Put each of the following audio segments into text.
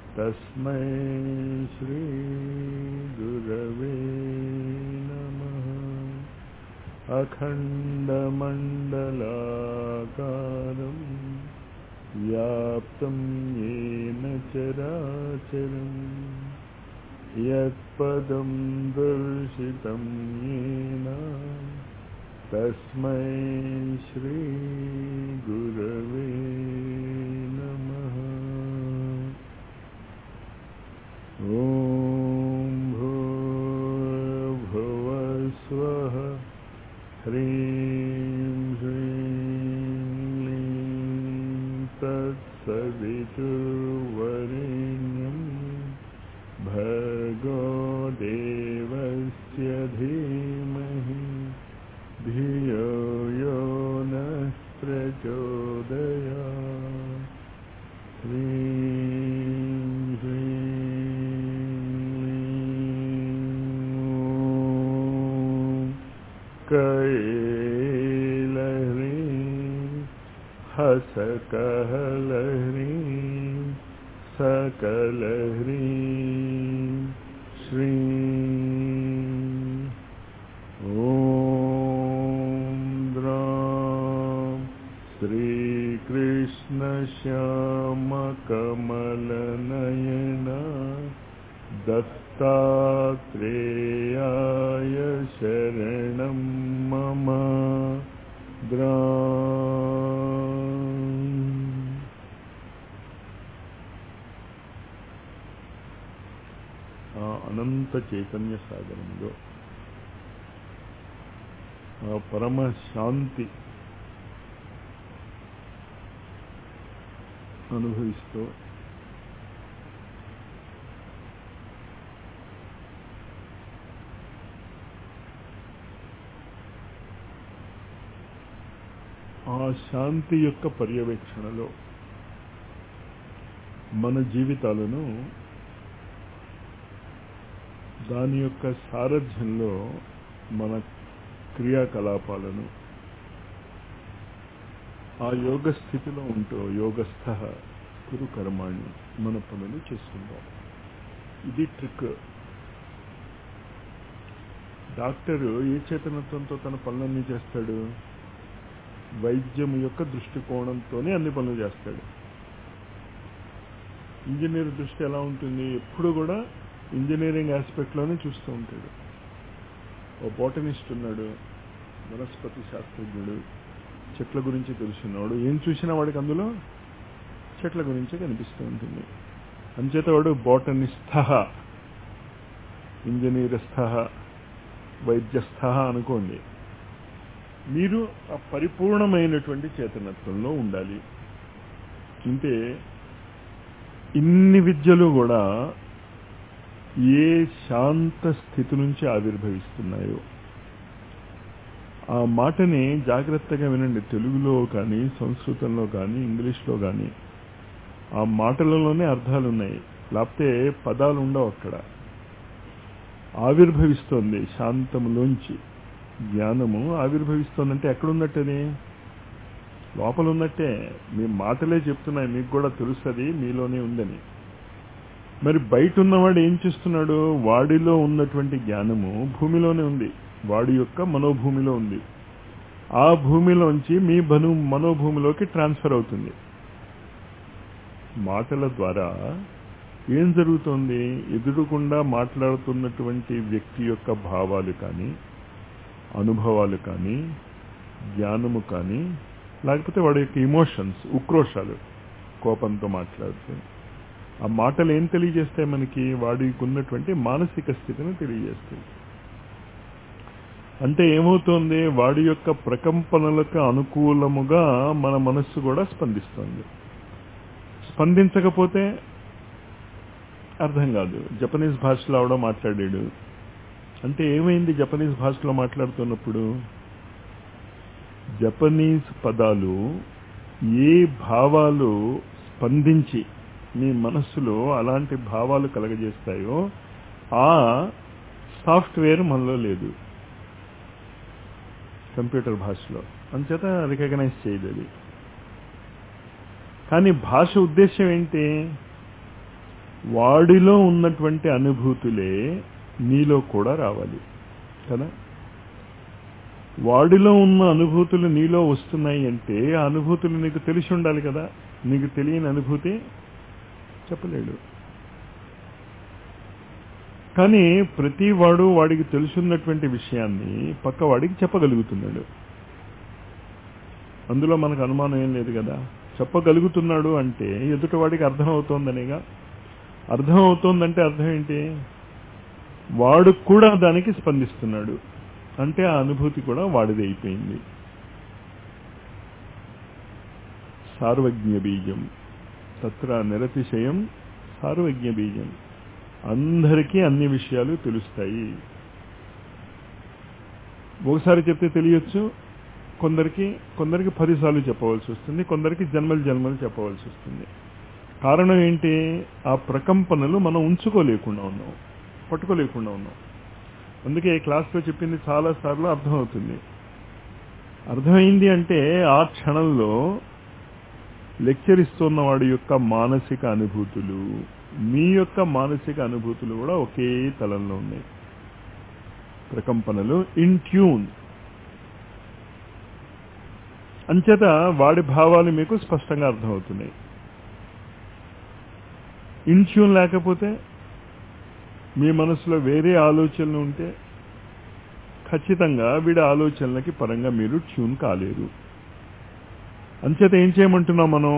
तस्मै श्रीगुरवे नमः अखण्डमण्डलाकारं व्याप्तं येन चराचरम् यत्पदं दर्शितं येन तस्मै श्रीगुरवे नमः ॐ भूर्भुवस्वः ह्रीं श्रीं क्लीं तत्सवितुर्वरेण्यं भर्गो देवस्य धीमहि धियो यो नः प्रचोदयात् ह्रीं श्रीं कैलह्रीं हसकहलह्रीं सकलह्रीं श्रीं ॐ द्रां श्रीकृष्णश्यामकमलनयना दत्तात्रेयाय शरणं मम द्रा ఆ అనంత చైతన్య సాగరంలో ఆ పరమ శాంతి అనుభవిస్తూ ఆ శాంతి యొక్క పర్యవేక్షణలో మన జీవితాలను దాని యొక్క సారథ్యంలో మన క్రియాకలాపాలను ఆ యోగ స్థితిలో ఉంటూ యోగస్థ కురు కర్మాణి మన పనులు చేసుకుంటాం ఇది ట్రిక్ డాక్టరు ఏ చేతనత్వంతో తన పనులన్నీ చేస్తాడు వైద్యం యొక్క దృష్టికోణంతోనే అన్ని పనులు చేస్తాడు ఇంజనీర్ దృష్టి ఎలా ఉంటుంది ఎప్పుడు కూడా ఇంజనీరింగ్ ఆస్పెక్ట్లోనే చూస్తూ ఉంటాడు ఓ బోటనిస్ట్ ఉన్నాడు వనస్పతి శాస్త్రజ్ఞుడు చెట్ల గురించి తెలుసున్నాడు ఏం చూసినా వాడికి అందులో చెట్ల గురించే కనిపిస్తూ ఉంటుంది అంచేత వాడు బోటనిస్థ ఇంజనీరస్థ వైద్యస్థ అనుకోండి మీరు ఆ పరిపూర్ణమైనటువంటి చేతనత్వంలో ఉండాలి అంటే ఇన్ని విద్యలు కూడా ఏ శాంత స్థితి నుంచి ఆవిర్భవిస్తున్నాయో ఆ మాటని జాగ్రత్తగా వినండి తెలుగులో కానీ సంస్కృతంలో కానీ ఇంగ్లీష్లో కానీ ఆ మాటలలోనే అర్థాలు ఉన్నాయి లేకపోతే పదాలు ఉండవు అక్కడ ఆవిర్భవిస్తోంది శాంతములోంచి జ్ఞానము ఆవిర్భవిస్తోందంటే ఎక్కడున్నట్టది లోపల ఉన్నట్టే మీ మాటలే చెప్తున్నాయి మీకు కూడా తెలుస్తుంది మీలోనే ఉందని మరి బయట ఉన్నవాడు ఏం చేస్తున్నాడు వాడిలో ఉన్నటువంటి జ్ఞానము భూమిలోనే ఉంది వాడి యొక్క మనోభూమిలో ఉంది ఆ భూమిలోంచి మీ బను మనోభూమిలోకి ట్రాన్స్ఫర్ అవుతుంది మాటల ద్వారా ఏం జరుగుతోంది ఎదురుకుండా మాట్లాడుతున్నటువంటి వ్యక్తి యొక్క భావాలు కానీ అనుభవాలు కానీ జ్ఞానము కానీ లేకపోతే వాడి యొక్క ఇమోషన్స్ ఉక్రోషాలు కోపంతో మాట్లాడుతూ ఆ మాటలు ఏం తెలియజేస్తాయి మనకి వాడికి ఉన్నటువంటి మానసిక స్థితిని తెలియజేస్తాయి అంటే ఏమవుతోంది వాడి యొక్క ప్రకంపనలకు అనుకూలముగా మన మనస్సు కూడా స్పందిస్తుంది స్పందించకపోతే అర్థం కాదు జపనీస్ భాషలో అవడం మాట్లాడాడు అంటే ఏమైంది జపనీస్ భాషలో మాట్లాడుతున్నప్పుడు జపనీస్ పదాలు ఏ భావాలు స్పందించి మీ మనస్సులో అలాంటి భావాలు కలగజేస్తాయో ఆ సాఫ్ట్వేర్ మనలో లేదు కంప్యూటర్ భాషలో అంచేత రికగ్నైజ్ చేయదు అది కానీ భాష ఉద్దేశం ఏంటి వాడిలో ఉన్నటువంటి అనుభూతులే నీలో కూడా రావాలి కదా వాడిలో ఉన్న అనుభూతులు నీలో వస్తున్నాయి అంటే ఆ అనుభూతులు నీకు తెలిసి ఉండాలి కదా నీకు తెలియని అనుభూతి చెప్పలేడు కానీ ప్రతి వాడు వాడికి తెలుసున్నటువంటి విషయాన్ని పక్క వాడికి చెప్పగలుగుతున్నాడు అందులో మనకు అనుమానం ఏం లేదు కదా చెప్పగలుగుతున్నాడు అంటే ఎదుటి వాడికి అర్థం అవుతోందనేగా అర్థం అవుతోందంటే అర్థం ఏంటి వాడు కూడా దానికి స్పందిస్తున్నాడు అంటే ఆ అనుభూతి కూడా వాడిది అయిపోయింది సార్వజ్ఞ బీజం తత్ర నిరతిశయం సార్వజ్ఞ బీజం అందరికీ అన్ని విషయాలు తెలుస్తాయి ఒకసారి చెప్తే తెలియచ్చు కొందరికి కొందరికి పదిసార్లు చెప్పవలసి వస్తుంది కొందరికి జన్మలు జన్మలు చెప్పవలసి వస్తుంది కారణం ఏంటి ఆ ప్రకంపనలు మనం ఉంచుకోలేకుండా ఉన్నాం పట్టుకోలేకుండా ఉన్నాం అందుకే క్లాస్లో చెప్పింది చాలా సార్లు అర్థమవుతుంది అర్థమైంది అంటే ఆ క్షణంలో లెక్చర్ ఇస్తున్న వాడి యొక్క మానసిక అనుభూతులు మీ యొక్క మానసిక అనుభూతులు కూడా ఒకే తలంలో ఉన్నాయి ప్రకంపనలు ఇన్ ట్యూన్ అంచేత వాడి భావాలు మీకు స్పష్టంగా అర్థమవుతున్నాయి ఇన్ ట్యూన్ లేకపోతే మీ మనసులో వేరే ఆలోచనలు ఉంటే ఖచ్చితంగా వీడి ఆలోచనలకి పరంగా మీరు ట్యూన్ కాలేరు అంచేత ఏం చేయమంటున్నాం మనం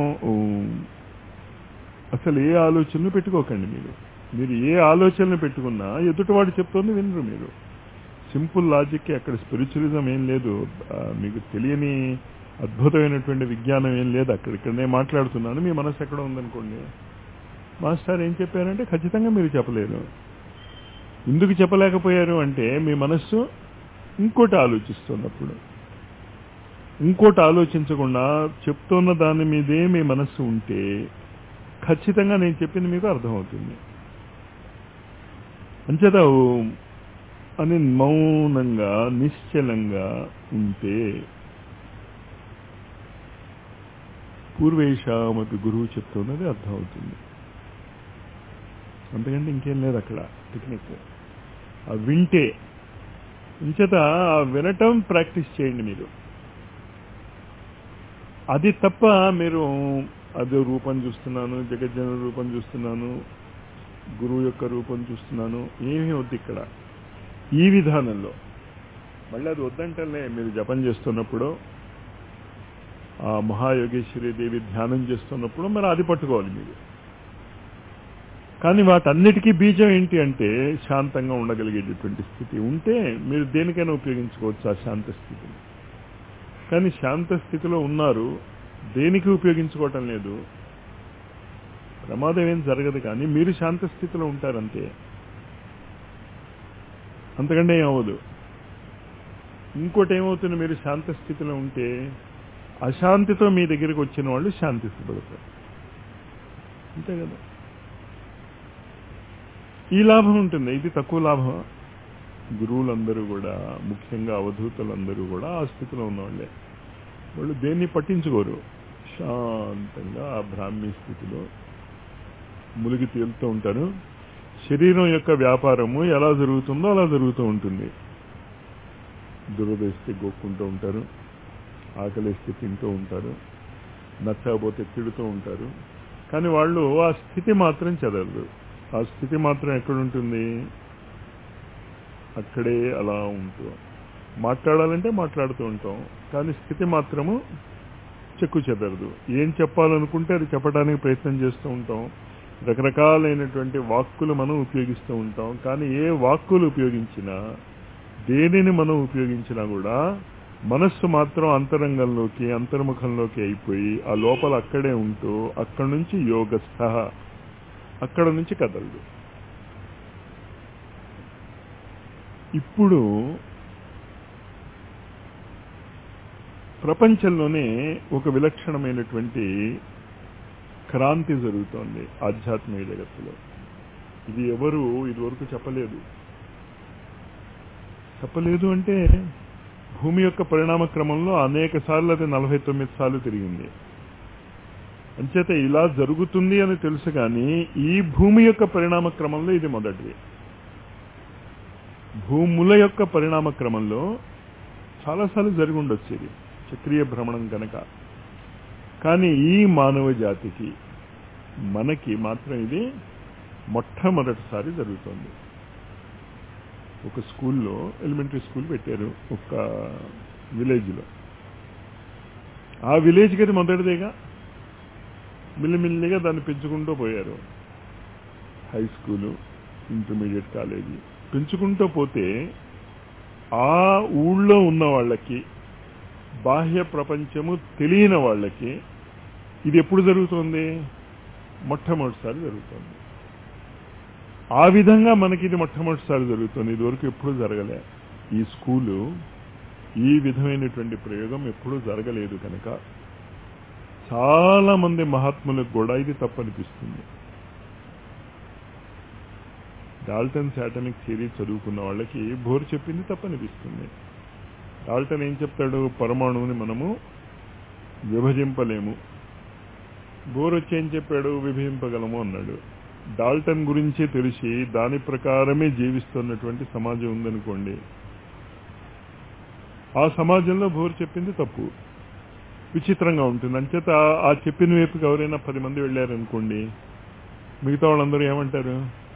అసలు ఏ ఆలోచనలు పెట్టుకోకండి మీరు మీరు ఏ ఆలోచనలు పెట్టుకున్నా ఎదుటివాడు చెప్తోంది వినరు మీరు సింపుల్ లాజిక్ అక్కడ స్పిరిచువలిజం ఏం లేదు మీకు తెలియని అద్భుతమైనటువంటి విజ్ఞానం ఏం లేదు అక్కడ ఇక్కడ నేను మాట్లాడుతున్నాను మీ మనసు ఎక్కడ ఉందనుకోండి మాస్టర్ ఏం చెప్పారంటే ఖచ్చితంగా మీరు చెప్పలేరు ఎందుకు చెప్పలేకపోయారు అంటే మీ మనస్సు ఇంకోటి ఆలోచిస్తున్నప్పుడు ఇంకోటి ఆలోచించకుండా చెప్తున్న దాని మీదే మీ మనస్సు ఉంటే ఖచ్చితంగా నేను చెప్పింది మీకు అర్థమవుతుంది అంచేత అని మౌనంగా నిశ్చలంగా ఉంటే పూర్వేషామపి గురువు చెప్తున్నది అర్థమవుతుంది అంతకంటే ఇంకేం లేదు అక్కడ టెక్నిక్ ఆ వింటే ఇంచేత ఆ వినటం ప్రాక్టీస్ చేయండి మీరు అది తప్ప మీరు అదే రూపం చూస్తున్నాను జగజ్జన రూపం చూస్తున్నాను గురువు యొక్క రూపం చూస్తున్నాను ఏమీ వద్దు ఇక్కడ ఈ విధానంలో మళ్ళీ అది వద్దంటలే మీరు జపం చేస్తున్నప్పుడు ఆ మహాయోగేశ్వరి దేవి ధ్యానం చేస్తున్నప్పుడు మరి అది పట్టుకోవాలి మీరు కానీ వాటన్నిటికీ బీజం ఏంటి అంటే శాంతంగా ఉండగలిగేటటువంటి స్థితి ఉంటే మీరు దేనికైనా ఉపయోగించుకోవచ్చు ఆ శాంత స్థితిని కానీ శాంత స్థితిలో ఉన్నారు దేనికి ఉపయోగించుకోవటం లేదు ప్రమాదం ఏం జరగదు కానీ మీరు శాంత స్థితిలో ఉంటారంతే అంతకంటే ఏమవదు ఇంకోటి ఏమవుతుంది మీరు శాంత స్థితిలో ఉంటే అశాంతితో మీ దగ్గరికి వచ్చిన వాళ్ళు శాంతిస్తపడతారు అంతే కదా ఈ లాభం ఉంటుంది ఇది తక్కువ లాభం గురువులందరూ కూడా ముఖ్యంగా అవధూతులందరూ కూడా ఆ స్థితిలో ఉన్నవాళ్ళే వాళ్ళు దేన్ని పట్టించుకోరు శాంతంగా ఆ బ్రాహ్మీ స్థితిలో ములిగి తేలుతూ ఉంటారు శరీరం యొక్క వ్యాపారము ఎలా జరుగుతుందో అలా జరుగుతూ ఉంటుంది దురదేస్తే గోక్కుంటూ ఉంటారు ఆకలిస్తే తింటూ ఉంటారు నచ్చకపోతే తిడుతూ ఉంటారు కానీ వాళ్ళు ఆ స్థితి మాత్రం చదవరు ఆ స్థితి మాత్రం ఎక్కడుంటుంది అక్కడే అలా ఉంటూ మాట్లాడాలంటే మాట్లాడుతూ ఉంటాం కానీ స్థితి మాత్రము చెక్కు చెదరదు ఏం చెప్పాలనుకుంటే అది చెప్పడానికి ప్రయత్నం చేస్తూ ఉంటాం రకరకాలైనటువంటి వాక్కులు మనం ఉపయోగిస్తూ ఉంటాం కానీ ఏ వాక్కులు ఉపయోగించినా దేనిని మనం ఉపయోగించినా కూడా మనస్సు మాత్రం అంతరంగంలోకి అంతర్ముఖంలోకి అయిపోయి ఆ లోపల అక్కడే ఉంటూ అక్కడి నుంచి యోగస్థ అక్కడ నుంచి కదలదు ఇప్పుడు ప్రపంచంలోనే ఒక విలక్షణమైనటువంటి క్రాంతి జరుగుతోంది ఆధ్యాత్మిక జగత్తులో ఇది ఎవరు ఇదివరకు చెప్పలేదు చెప్పలేదు అంటే భూమి యొక్క పరిణామ క్రమంలో అనేక సార్లు అది నలభై తొమ్మిది సార్లు తిరిగింది అంచేత ఇలా జరుగుతుంది అని తెలుసు కానీ ఈ భూమి యొక్క పరిణామ క్రమంలో ఇది మొదటిది భూముల యొక్క పరిణామ క్రమంలో చాలాసార్లు జరిగి ఉండొచ్చు ఇది చక్రీయ భ్రమణం కనుక కానీ ఈ మానవ జాతికి మనకి మాత్రం ఇది మొట్టమొదటిసారి జరుగుతుంది ఒక స్కూల్లో ఎలిమెంటరీ స్కూల్ పెట్టారు ఒక విలేజ్లో ఆ విలేజ్కి అది మొదటిదేగా మిల్లిమిల్లిగా దాన్ని పెంచుకుంటూ పోయారు హై స్కూలు ఇంటర్మీడియట్ కాలేజీ పెంచుకుంటూ పోతే ఆ ఊళ్ళో ఉన్న వాళ్ళకి బాహ్య ప్రపంచము తెలియని వాళ్ళకి ఇది ఎప్పుడు జరుగుతుంది మొట్టమొదటిసారి జరుగుతుంది ఆ విధంగా మనకి ఇది మొట్టమొదటిసారి జరుగుతుంది ఇదివరకు ఎప్పుడు జరగలే ఈ స్కూలు ఈ విధమైనటువంటి ప్రయోగం ఎప్పుడూ జరగలేదు కనుక చాలా మంది మహాత్ములకు కూడా ఇది తప్పనిపిస్తుంది డాల్టన్ శాటనిక్ థియరీ చదువుకున్న వాళ్ళకి బోర్ చెప్పింది తప్పనిపిస్తుంది డాల్టన్ ఏం చెప్తాడు పరమాణువుని మనము విభజింపలేము బోర్ వచ్చి ఏం చెప్పాడు విభజింపగలము అన్నాడు డాల్టన్ గురించే తెలిసి దాని ప్రకారమే జీవిస్తున్నటువంటి సమాజం ఉందనుకోండి ఆ సమాజంలో బోర్ చెప్పింది తప్పు విచిత్రంగా ఉంటుంది అంచేత ఆ చెప్పిన వైపుకి ఎవరైనా పది మంది వెళ్ళారనుకోండి మిగతా వాళ్ళందరూ ఏమంటారు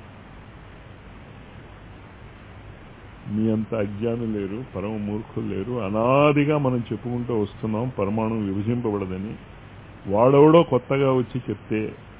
మీ అంత అజ్ఞానం లేరు పరమ మూర్ఖులు లేరు అనాదిగా మనం చెప్పుకుంటూ వస్తున్నాం పరమాణు విభజింపబడదని వాడెవడో కొత్తగా వచ్చి చెప్తే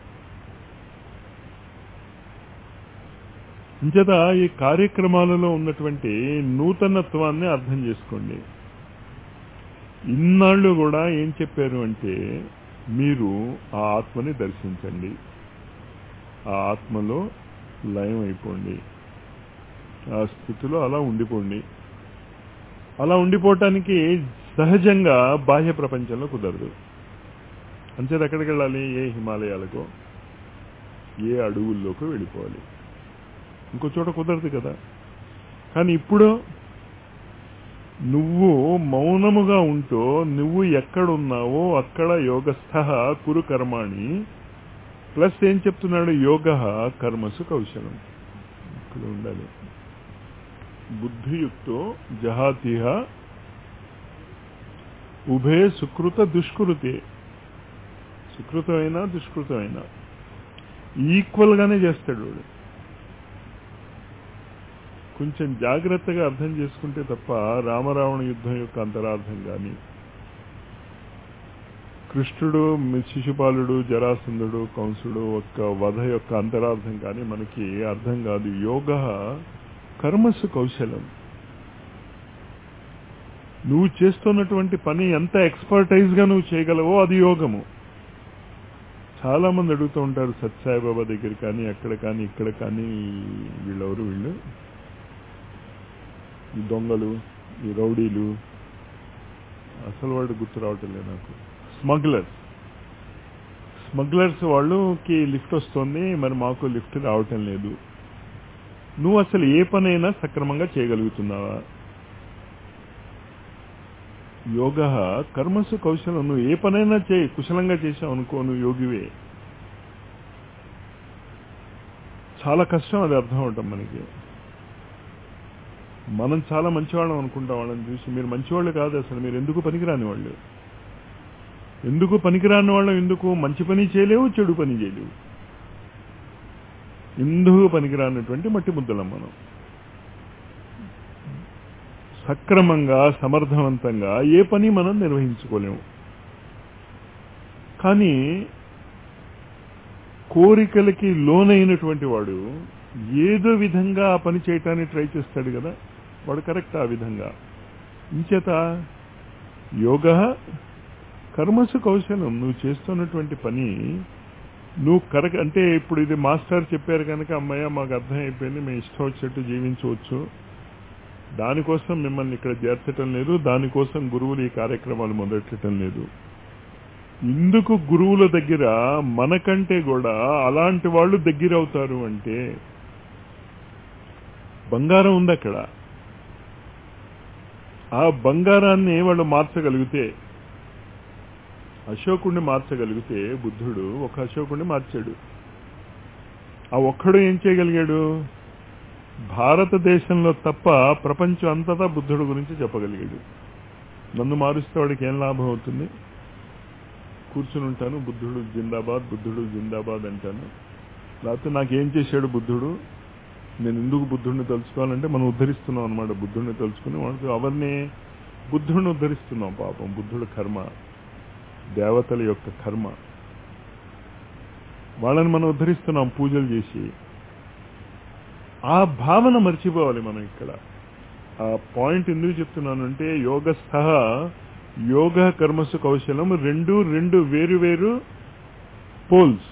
ఇంచేత ఈ కార్యక్రమాలలో ఉన్నటువంటి నూతనత్వాన్ని అర్థం చేసుకోండి ఇన్నాళ్ళు కూడా ఏం చెప్పారు అంటే మీరు ఆ ఆత్మని దర్శించండి ఆ ఆత్మలో లయం అయిపోండి ఆ స్థితిలో అలా ఉండిపోండి అలా ఉండిపోవటానికి సహజంగా బాహ్య ప్రపంచంలో కుదరదు అంచేది ఎక్కడికి వెళ్ళాలి ఏ హిమాలయాలకో ఏ అడవుల్లోకి వెళ్ళిపోవాలి ఇంకో చోట కుదరదు కదా కానీ ఇప్పుడు నువ్వు మౌనముగా ఉంటూ నువ్వు ఎక్కడున్నావో అక్కడ యోగస్థ కురు కర్మాణి ప్లస్ ఏం చెప్తున్నాడు యోగ కర్మసు కౌశలం ఇక్కడ ఉండాలి బుద్ధియుక్తో జహాతిహ ఉభయ సుకృత దుష్కృతే సుకృతమైనా దుష్కృతమైనా ఈక్వల్ గానే చేస్తాడు వాడు కొంచెం జాగ్రత్తగా అర్థం చేసుకుంటే తప్ప రామరావణ యుద్ధం యొక్క అంతరార్థం కానీ కృష్ణుడు శిశుపాలుడు జరాసంధుడు కంసుడు యొక్క వధ యొక్క అంతరార్థం కానీ మనకి అర్థం కాదు యోగ కర్మసు కౌశలం నువ్వు చేస్తున్నటువంటి పని ఎంత ఎక్స్పర్టైజ్ గా నువ్వు చేయగలవో అది యోగము చాలా మంది అడుగుతూ ఉంటారు సత్సాయిబాబా దగ్గర కానీ అక్కడ కానీ ఇక్కడ కానీ వీళ్ళెవరు వీళ్ళు ఈ దొంగలు ఈ రౌడీలు అసలు వాడు గుర్తు రావటం లేదు నాకు స్మగ్లర్స్ స్మగ్లర్స్ వాళ్ళకి లిఫ్ట్ వస్తుంది మరి మాకు లిఫ్ట్ రావటం లేదు నువ్వు అసలు ఏ పనైనా సక్రమంగా చేయగలుగుతున్నావా యోగ కర్మసు కౌశలం నువ్వు ఏ పనైనా చేయి కుశలంగా చేసావు అనుకో నువ్వు యోగివే చాలా కష్టం అది అర్థం అవటం మనకి మనం చాలా మంచివాళ్ళం అనుకుంటాం వాళ్ళని చూసి మీరు మంచివాళ్ళు కాదు అసలు మీరు ఎందుకు పనికిరాని వాళ్ళు ఎందుకు పనికిరాని వాళ్ళం ఎందుకు మంచి పని చేయలేవు చెడు పని చేయలేవు ఎందుకు పనికిరానటువంటి మట్టి ముద్దలం మనం సక్రమంగా సమర్థవంతంగా ఏ పని మనం నిర్వహించుకోలేము కానీ కోరికలకి లోనైనటువంటి వాడు ఏదో విధంగా ఆ పని చేయటానికి ట్రై చేస్తాడు కదా వాడు కరెక్ట్ ఆ విధంగా ఇంచేత యోగ కర్మసు కౌశలం నువ్వు చేస్తున్నటువంటి పని నువ్వు కరెక్ట్ అంటే ఇప్పుడు ఇది మాస్టర్ చెప్పారు కనుక అమ్మయ్య మాకు అర్థమైపోయింది మేము ఇష్టం వచ్చేట్టు జీవించవచ్చు దానికోసం మిమ్మల్ని ఇక్కడ చేర్చటం లేదు దానికోసం గురువులు ఈ కార్యక్రమాలు మొదలెట్టడం లేదు ఇందుకు గురువుల దగ్గర మనకంటే కూడా అలాంటి వాళ్ళు దగ్గర అవుతారు అంటే బంగారం ఉంది అక్కడ ఆ బంగారాన్ని వాళ్ళు మార్చగలిగితే అశోకుణ్ణి మార్చగలిగితే బుద్ధుడు ఒక అశోకుణ్ణి మార్చాడు ఆ ఒక్కడు ఏం చేయగలిగాడు భారతదేశంలో తప్ప ప్రపంచం అంతటా బుద్ధుడు గురించి చెప్పగలిగాడు నన్ను మారుస్తే వాడికి ఏం లాభం అవుతుంది కూర్చుని ఉంటాను బుద్ధుడు జిందాబాద్ బుద్ధుడు జిందాబాద్ అంటాను లేకపోతే నాకేం చేశాడు బుద్ధుడు నేను ఎందుకు బుద్ధుడిని తలుచుకోవాలంటే మనం ఉద్ధరిస్తున్నాం అనమాట బుద్ధుడిని తలుచుకుని వాడికి ఎవరిని బుద్ధుడిని ఉద్ధరిస్తున్నాం పాపం బుద్ధుడు కర్మ దేవతల యొక్క కర్మ వాళ్ళని మనం ఉద్ధరిస్తున్నాం పూజలు చేసి ఆ భావన మర్చిపోవాలి మనం ఇక్కడ ఆ పాయింట్ ఎందుకు చెప్తున్నానంటే యోగస్థ యోగ కర్మసు కౌశలం రెండు రెండు వేరు వేరు పోల్స్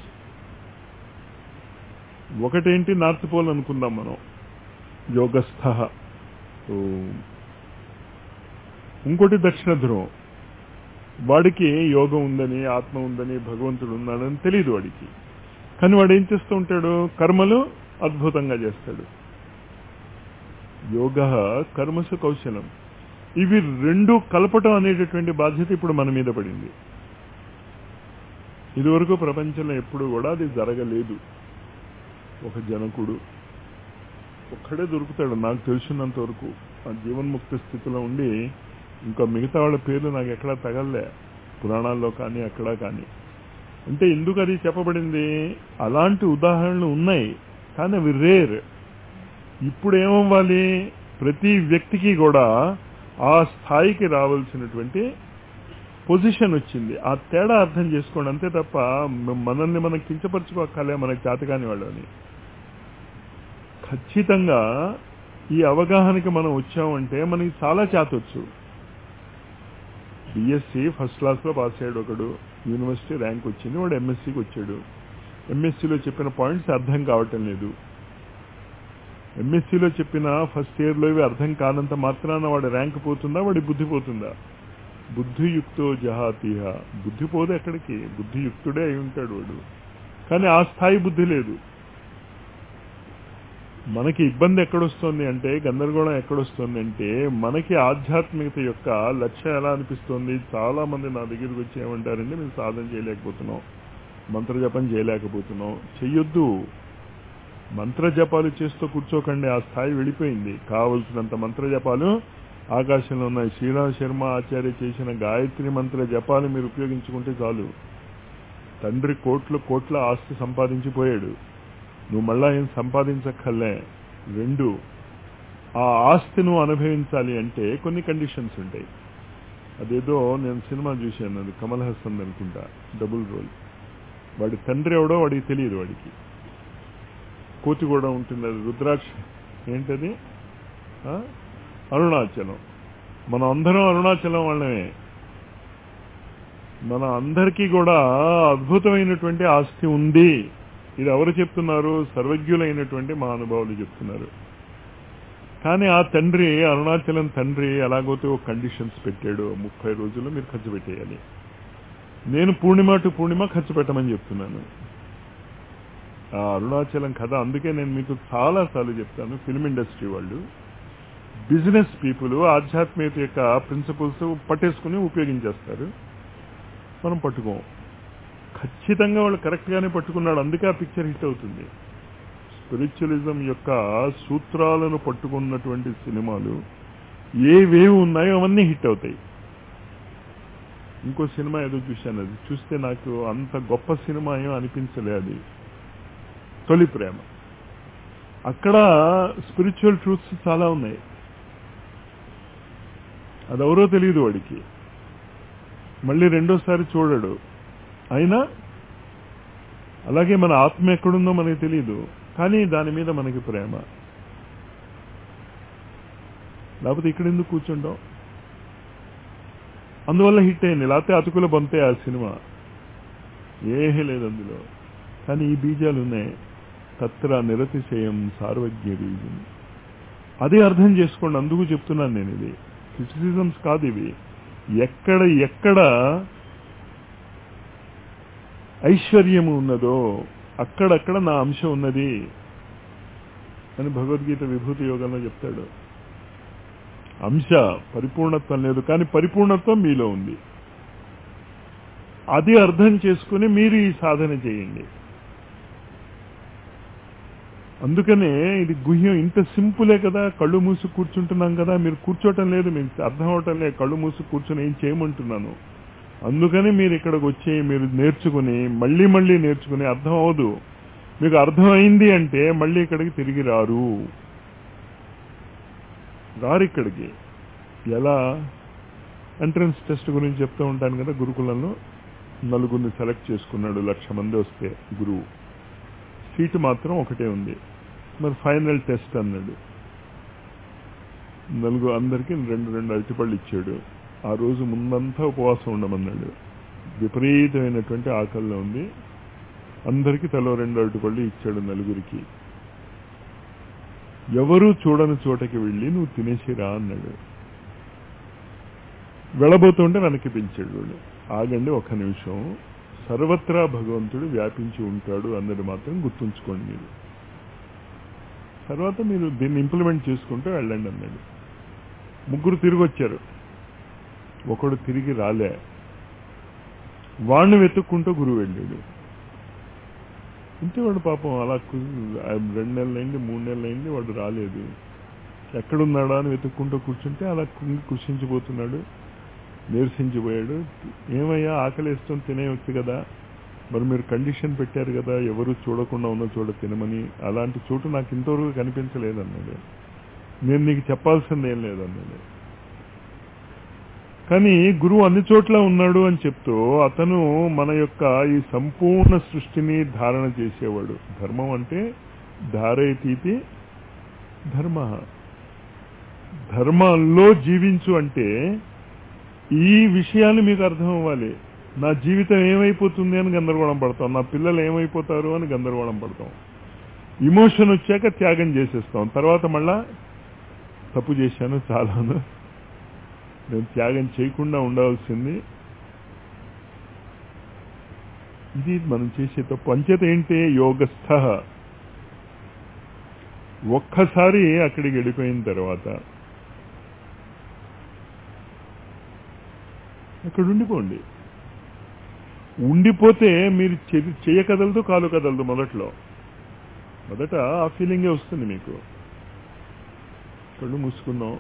ఒకటేంటి నార్త్ పోల్ అనుకుందాం మనం యోగస్థ ఇంకోటి దక్షిణ ధ్రువం వాడికి యోగం ఉందని ఆత్మ ఉందని భగవంతుడు ఉన్నాడని తెలియదు వాడికి కానీ వాడు ఏం చేస్తూ ఉంటాడు కర్మలు అద్భుతంగా చేస్తాడు యోగ కర్మసు కౌశలం ఇవి రెండు కలపటం అనేటటువంటి బాధ్యత ఇప్పుడు మన మీద పడింది ఇదివరకు ప్రపంచంలో ఎప్పుడు కూడా అది జరగలేదు ఒక జనకుడు ఒక్కడే దొరుకుతాడు నాకు తెలిసినంత వరకు ఆ జీవన్ముక్త స్థితిలో ఉండి ఇంకా మిగతా వాళ్ళ పేర్లు నాకు ఎక్కడా తగలలే పురాణాల్లో కానీ అక్కడ కానీ అంటే ఎందుకు అది చెప్పబడింది అలాంటి ఉదాహరణలు ఉన్నాయి కానీ అవి రేర్ ఇప్పుడు ఏమవ్వాలి ప్రతి వ్యక్తికి కూడా ఆ స్థాయికి రావాల్సినటువంటి పొజిషన్ వచ్చింది ఆ తేడా అర్థం చేసుకోండి అంతే తప్ప మనల్ని మనం కించపరచుకోకలే మనకి చేతకాని వాళ్ళు అని ఖచ్చితంగా ఈ అవగాహనకి మనం వచ్చామంటే మనకి చాలా చేతొచ్చు బిఎస్సి ఫస్ట్ క్లాస్లో పాస్ అయ్యాడు ఒకడు యూనివర్సిటీ ర్యాంక్ వచ్చింది వాడు ఎంఎస్సికి వచ్చాడు ఎంఎస్సిలో చెప్పిన పాయింట్స్ అర్థం కావటం లేదు ఎంఎస్సిలో చెప్పిన ఫస్ట్ ఇయర్లో ఇవి అర్థం కానంత మాత్రాన వాడి ర్యాంక్ పోతుందా వాడి బుద్ధి పోతుందా బుద్ధియుక్తో జహాతీహ బుద్ధి పోదు ఎక్కడికి బుద్ధియుక్తుడే అయి ఉంటాడు వాడు కానీ ఆ స్థాయి బుద్ధి లేదు మనకి ఇబ్బంది ఎక్కడొస్తుంది అంటే గందరగోళం ఎక్కడొస్తుంది అంటే మనకి ఆధ్యాత్మికత యొక్క లక్ష్యం ఎలా అనిపిస్తుంది చాలా మంది నా దగ్గరికి వచ్చి ఏమంటారంటే మేము సాధన చేయలేకపోతున్నాం మంత్రజపం చేయలేకపోతున్నాం చెయ్యొద్దు మంత్రజపాలు చేస్తూ కూర్చోకండి ఆ స్థాయి వెళ్ళిపోయింది కావలసినంత మంత్రజపాలు ఆకాశంలో ఉన్నాయి శ్రీరామ్ శర్మ ఆచార్య చేసిన గాయత్రి మంత్ర జపాలు మీరు ఉపయోగించుకుంటే చాలు తండ్రి కోట్ల కోట్ల ఆస్తి సంపాదించిపోయాడు నువ్వు మళ్ళా ఏం సంపాదించక్కర్లే రెండు ఆ ఆస్తి నువ్వు అనుభవించాలి అంటే కొన్ని కండిషన్స్ ఉంటాయి అదేదో నేను సినిమా చూశాను అది కమల్ హాసన్ అనుకుంటా డబుల్ రోల్ వాడి తండ్రి ఎవడో వాడికి తెలియదు వాడికి కోతి కూడా ఉంటుంది అది రుద్రాక్ష ఏంటది అరుణాచలం మనం అందరం అరుణాచలం వాళ్ళమే మన అందరికీ కూడా అద్భుతమైనటువంటి ఆస్తి ఉంది ఇది ఎవరు చెప్తున్నారు సర్వజ్ఞులైనటువంటి మహానుభావులు చెప్తున్నారు కానీ ఆ తండ్రి అరుణాచలం తండ్రి ఎలాగోతే ఒక కండిషన్స్ పెట్టాడు ముప్పై రోజులు మీరు ఖర్చు పెట్టేయాలి నేను పూర్ణిమ టు పూర్ణిమ ఖర్చు పెట్టమని చెప్తున్నాను ఆ అరుణాచలం కథ అందుకే నేను మీకు చాలా సార్లు చెప్తాను ఫిల్మ్ ఇండస్ట్రీ వాళ్ళు బిజినెస్ పీపుల్ ఆధ్యాత్మికత యొక్క ప్రిన్సిపల్స్ పట్టేసుకుని ఉపయోగించేస్తారు మనం పట్టుకోం ఖచ్చితంగా వాళ్ళు కరెక్ట్గానే పట్టుకున్నాడు అందుకే ఆ పిక్చర్ హిట్ అవుతుంది స్పిరిచువలిజం యొక్క సూత్రాలను పట్టుకున్నటువంటి సినిమాలు ఏవేవి ఉన్నాయో అవన్నీ హిట్ అవుతాయి ఇంకో సినిమా ఏదో చూశాను అది చూస్తే నాకు అంత గొప్ప సినిమా ఏం అనిపించలే అది తొలి ప్రేమ అక్కడ స్పిరిచువల్ ట్రూత్స్ చాలా ఉన్నాయి అదెవరో తెలియదు వాడికి మళ్ళీ రెండోసారి చూడడు అయినా అలాగే మన ఆత్మ ఎక్కడుందో మనకి తెలియదు కానీ దాని మీద మనకి ప్రేమ లేకపోతే ఇక్కడ ఎందుకు కూర్చుంటాం అందువల్ల హిట్ అయింది లేకపోతే అతుకుల బంతే ఆ సినిమా ఏమీ లేదు అందులో కానీ ఈ బీజాలు ఉన్నాయి తత్ర నిరతిశయం సార్వజ్ఞ బీజం అదే అర్థం చేసుకోండి అందుకు చెప్తున్నాను నేను ఇది క్రిటిసిజమ్స్ కాదు ఇవి ఎక్కడ ఎక్కడ ఐశ్వర్యము ఉన్నదో అక్కడక్కడ నా అంశం ఉన్నది అని భగవద్గీత విభూతి యోగంలో చెప్తాడు అంశ పరిపూర్ణత్వం లేదు కానీ పరిపూర్ణత్వం మీలో ఉంది అది అర్థం చేసుకుని మీరు ఈ సాధన చేయండి అందుకనే ఇది గుహ్యం ఇంత సింపులే కదా కళ్ళు మూసి కూర్చుంటున్నాం కదా మీరు కూర్చోవటం లేదు మీకు అర్థం అవటం లేదు కళ్ళు మూసి కూర్చొని ఏం చేయమంటున్నాను అందుకని మీరు ఇక్కడికి వచ్చి మీరు నేర్చుకుని మళ్ళీ మళ్ళీ నేర్చుకుని అర్థం అవదు మీకు అర్థం అయింది అంటే మళ్ళీ ఇక్కడికి తిరిగి రారు రారు ఇక్కడికి ఎలా ఎంట్రన్స్ టెస్ట్ గురించి చెప్తూ ఉంటాను కదా గురుకులంలో నలుగురిని సెలెక్ట్ చేసుకున్నాడు లక్ష మంది వస్తే గురువు సీటు మాత్రం ఒకటే ఉంది మరి ఫైనల్ టెస్ట్ అన్నాడు నలుగురు అందరికీ రెండు రెండు అరటిపళ్ళు ఇచ్చాడు ఆ రోజు ముందంతా ఉపవాసం ఉండమన్నాడు విపరీతమైనటువంటి ఆకలిలో ఉంది అందరికీ తలో రెండు అరటిపళ్ళు ఇచ్చాడు నలుగురికి ఎవరూ చూడని చోటకి వెళ్ళి నువ్వు తినేసిరా అన్నాడు వెళ్ళబోతుంటే వెనక్కి పెంచాడు వాడు ఆగండి ఒక్క నిమిషం సర్వత్రా భగవంతుడు వ్యాపించి ఉంటాడు అన్నది మాత్రం గుర్తుంచుకోండి మీరు తర్వాత మీరు దీన్ని ఇంప్లిమెంట్ చేసుకుంటూ వెళ్ళండి అన్నాడు ముగ్గురు తిరిగి వచ్చారు ఒకడు తిరిగి రాలే వాడిని వెతుక్కుంటూ గురువు వెళ్ళాడు ఇంతే వాడు పాపం అలా కు- రెండు నెలలైంది మూడు నెలలైంది వాడు రాలేదు ఎక్కడున్నాడా అని వెతుక్కుంటూ కూర్చుంటే అలా కుంగి కృషించిపోతున్నాడు నీరసించిపోయాడు ఏమయ్యా ఆకలిస్తాం తినేయచ్చు కదా మరి మీరు కండిషన్ పెట్టారు కదా ఎవరు చూడకుండా ఉన్న చోట తినమని అలాంటి చోటు నాకు ఇంతవరకు కనిపించలేదన్నాడు నేను నీకు చెప్పాల్సింది ఏం లేదన్నాడు కానీ గురువు అన్ని చోట్ల ఉన్నాడు అని చెప్తూ అతను మన యొక్క ఈ సంపూర్ణ సృష్టిని ధారణ చేసేవాడు ధర్మం అంటే ధారయతీతి ధర్మ ధర్మంలో జీవించు అంటే ఈ విషయాలు మీకు అర్థం అవ్వాలి నా జీవితం ఏమైపోతుంది అని గందరగోళం పడతాం నా పిల్లలు ఏమైపోతారు అని గందరగోళం పడతాం ఇమోషన్ వచ్చాక త్యాగం చేసేస్తాం తర్వాత మళ్ళా తప్పు చేశాను చాలాను నేను త్యాగం చేయకుండా ఉండవలసింది ఇది మనం చేసే తప్పు అంచేత ఏంటి యోగస్థ ఒక్కసారి అక్కడికి వెళ్ళిపోయిన తర్వాత అక్కడ ఉండిపోండి ఉండిపోతే మీరు చె- చెయ్య కదలదు కాలు కదలదు మొదట్లో మొదట ఆ ఫీలింగే వస్తుంది మీకు కళ్ళు మూసుకుందాం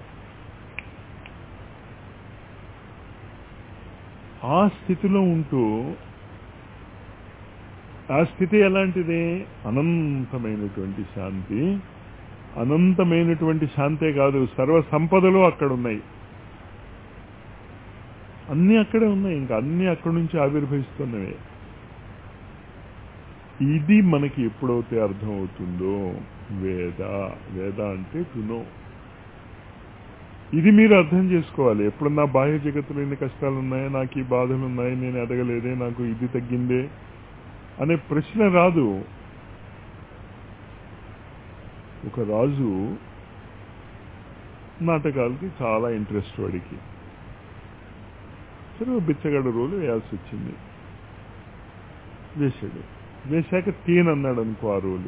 ఆ స్థితిలో ఉంటూ ఆ స్థితి ఎలాంటిది అనంతమైనటువంటి శాంతి అనంతమైనటువంటి శాంతే కాదు సర్వ సంపదలు అక్కడ ఉన్నాయి అన్నీ అక్కడే ఉన్నాయి ఇంకా అన్నీ అక్కడి నుంచి ఆవిర్భవిస్తున్నవే ఇది మనకి ఎప్పుడైతే అర్థం అవుతుందో వేద వేద అంటే టునో ఇది మీరు అర్థం చేసుకోవాలి ఎప్పుడన్నా బాహ్య జగత్తులో ఎన్ని కష్టాలు ఉన్నాయో నాకు ఈ బాధలు ఉన్నాయి నేను ఎదగలేదే నాకు ఇది తగ్గిందే అనే ప్రశ్న రాదు ఒక రాజు నాటకాలకి చాలా ఇంట్రెస్ట్ వాడికి సరే ఓ బిచ్చగాడు రోలు వేయాల్సి వచ్చింది వేశాడు వేశాక తీన్ అన్నాడు అనుకో ఆ రోలు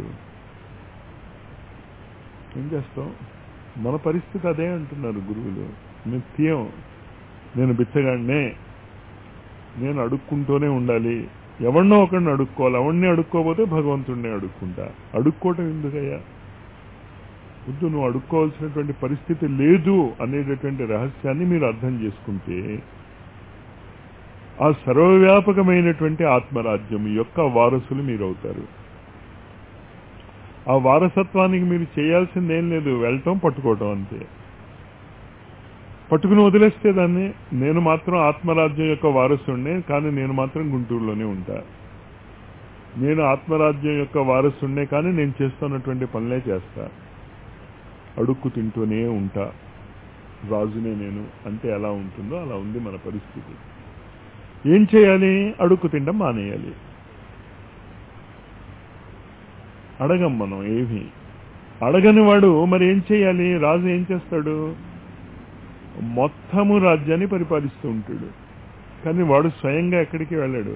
ఏం చేస్తాం మన పరిస్థితి అదే అంటున్నారు గురువులు మేము తీయం నేను బిచ్చగాడినే నేను అడుక్కుంటూనే ఉండాలి ఎవరినో ఒకరిని అడుక్కోవాలి ఎవరిని అడుక్కోకపోతే భగవంతుడిని అడుక్కుంటా అడుక్కోవటం ఎందుకయ్యా వద్దు నువ్వు అడుక్కోవాల్సినటువంటి పరిస్థితి లేదు అనేటటువంటి రహస్యాన్ని మీరు అర్థం చేసుకుంటే ఆ సర్వవ్యాపకమైనటువంటి ఆత్మరాజ్యం యొక్క వారసులు మీరు అవుతారు ఆ వారసత్వానికి మీరు చేయాల్సింది ఏం లేదు వెళ్ళటం పట్టుకోవటం అంతే పట్టుకుని వదిలేస్తే దాన్ని నేను మాత్రం ఆత్మరాజ్యం యొక్క వారసుడినే కానీ నేను మాత్రం గుంటూరులోనే ఉంటా నేను ఆత్మరాజ్యం యొక్క వారసుడినే కానీ నేను చేస్తున్నటువంటి పనులే చేస్తా అడుక్కు తింటూనే ఉంటా రాజునే నేను అంటే ఎలా ఉంటుందో అలా ఉంది మన పరిస్థితి ఏం చేయాలి అడుక్కు తినడం మానేయాలి అడగం మనం ఏమి అడగని వాడు మరి ఏం చేయాలి రాజు ఏం చేస్తాడు మొత్తము రాజ్యాన్ని పరిపాలిస్తూ ఉంటాడు కానీ వాడు స్వయంగా ఎక్కడికి వెళ్ళాడు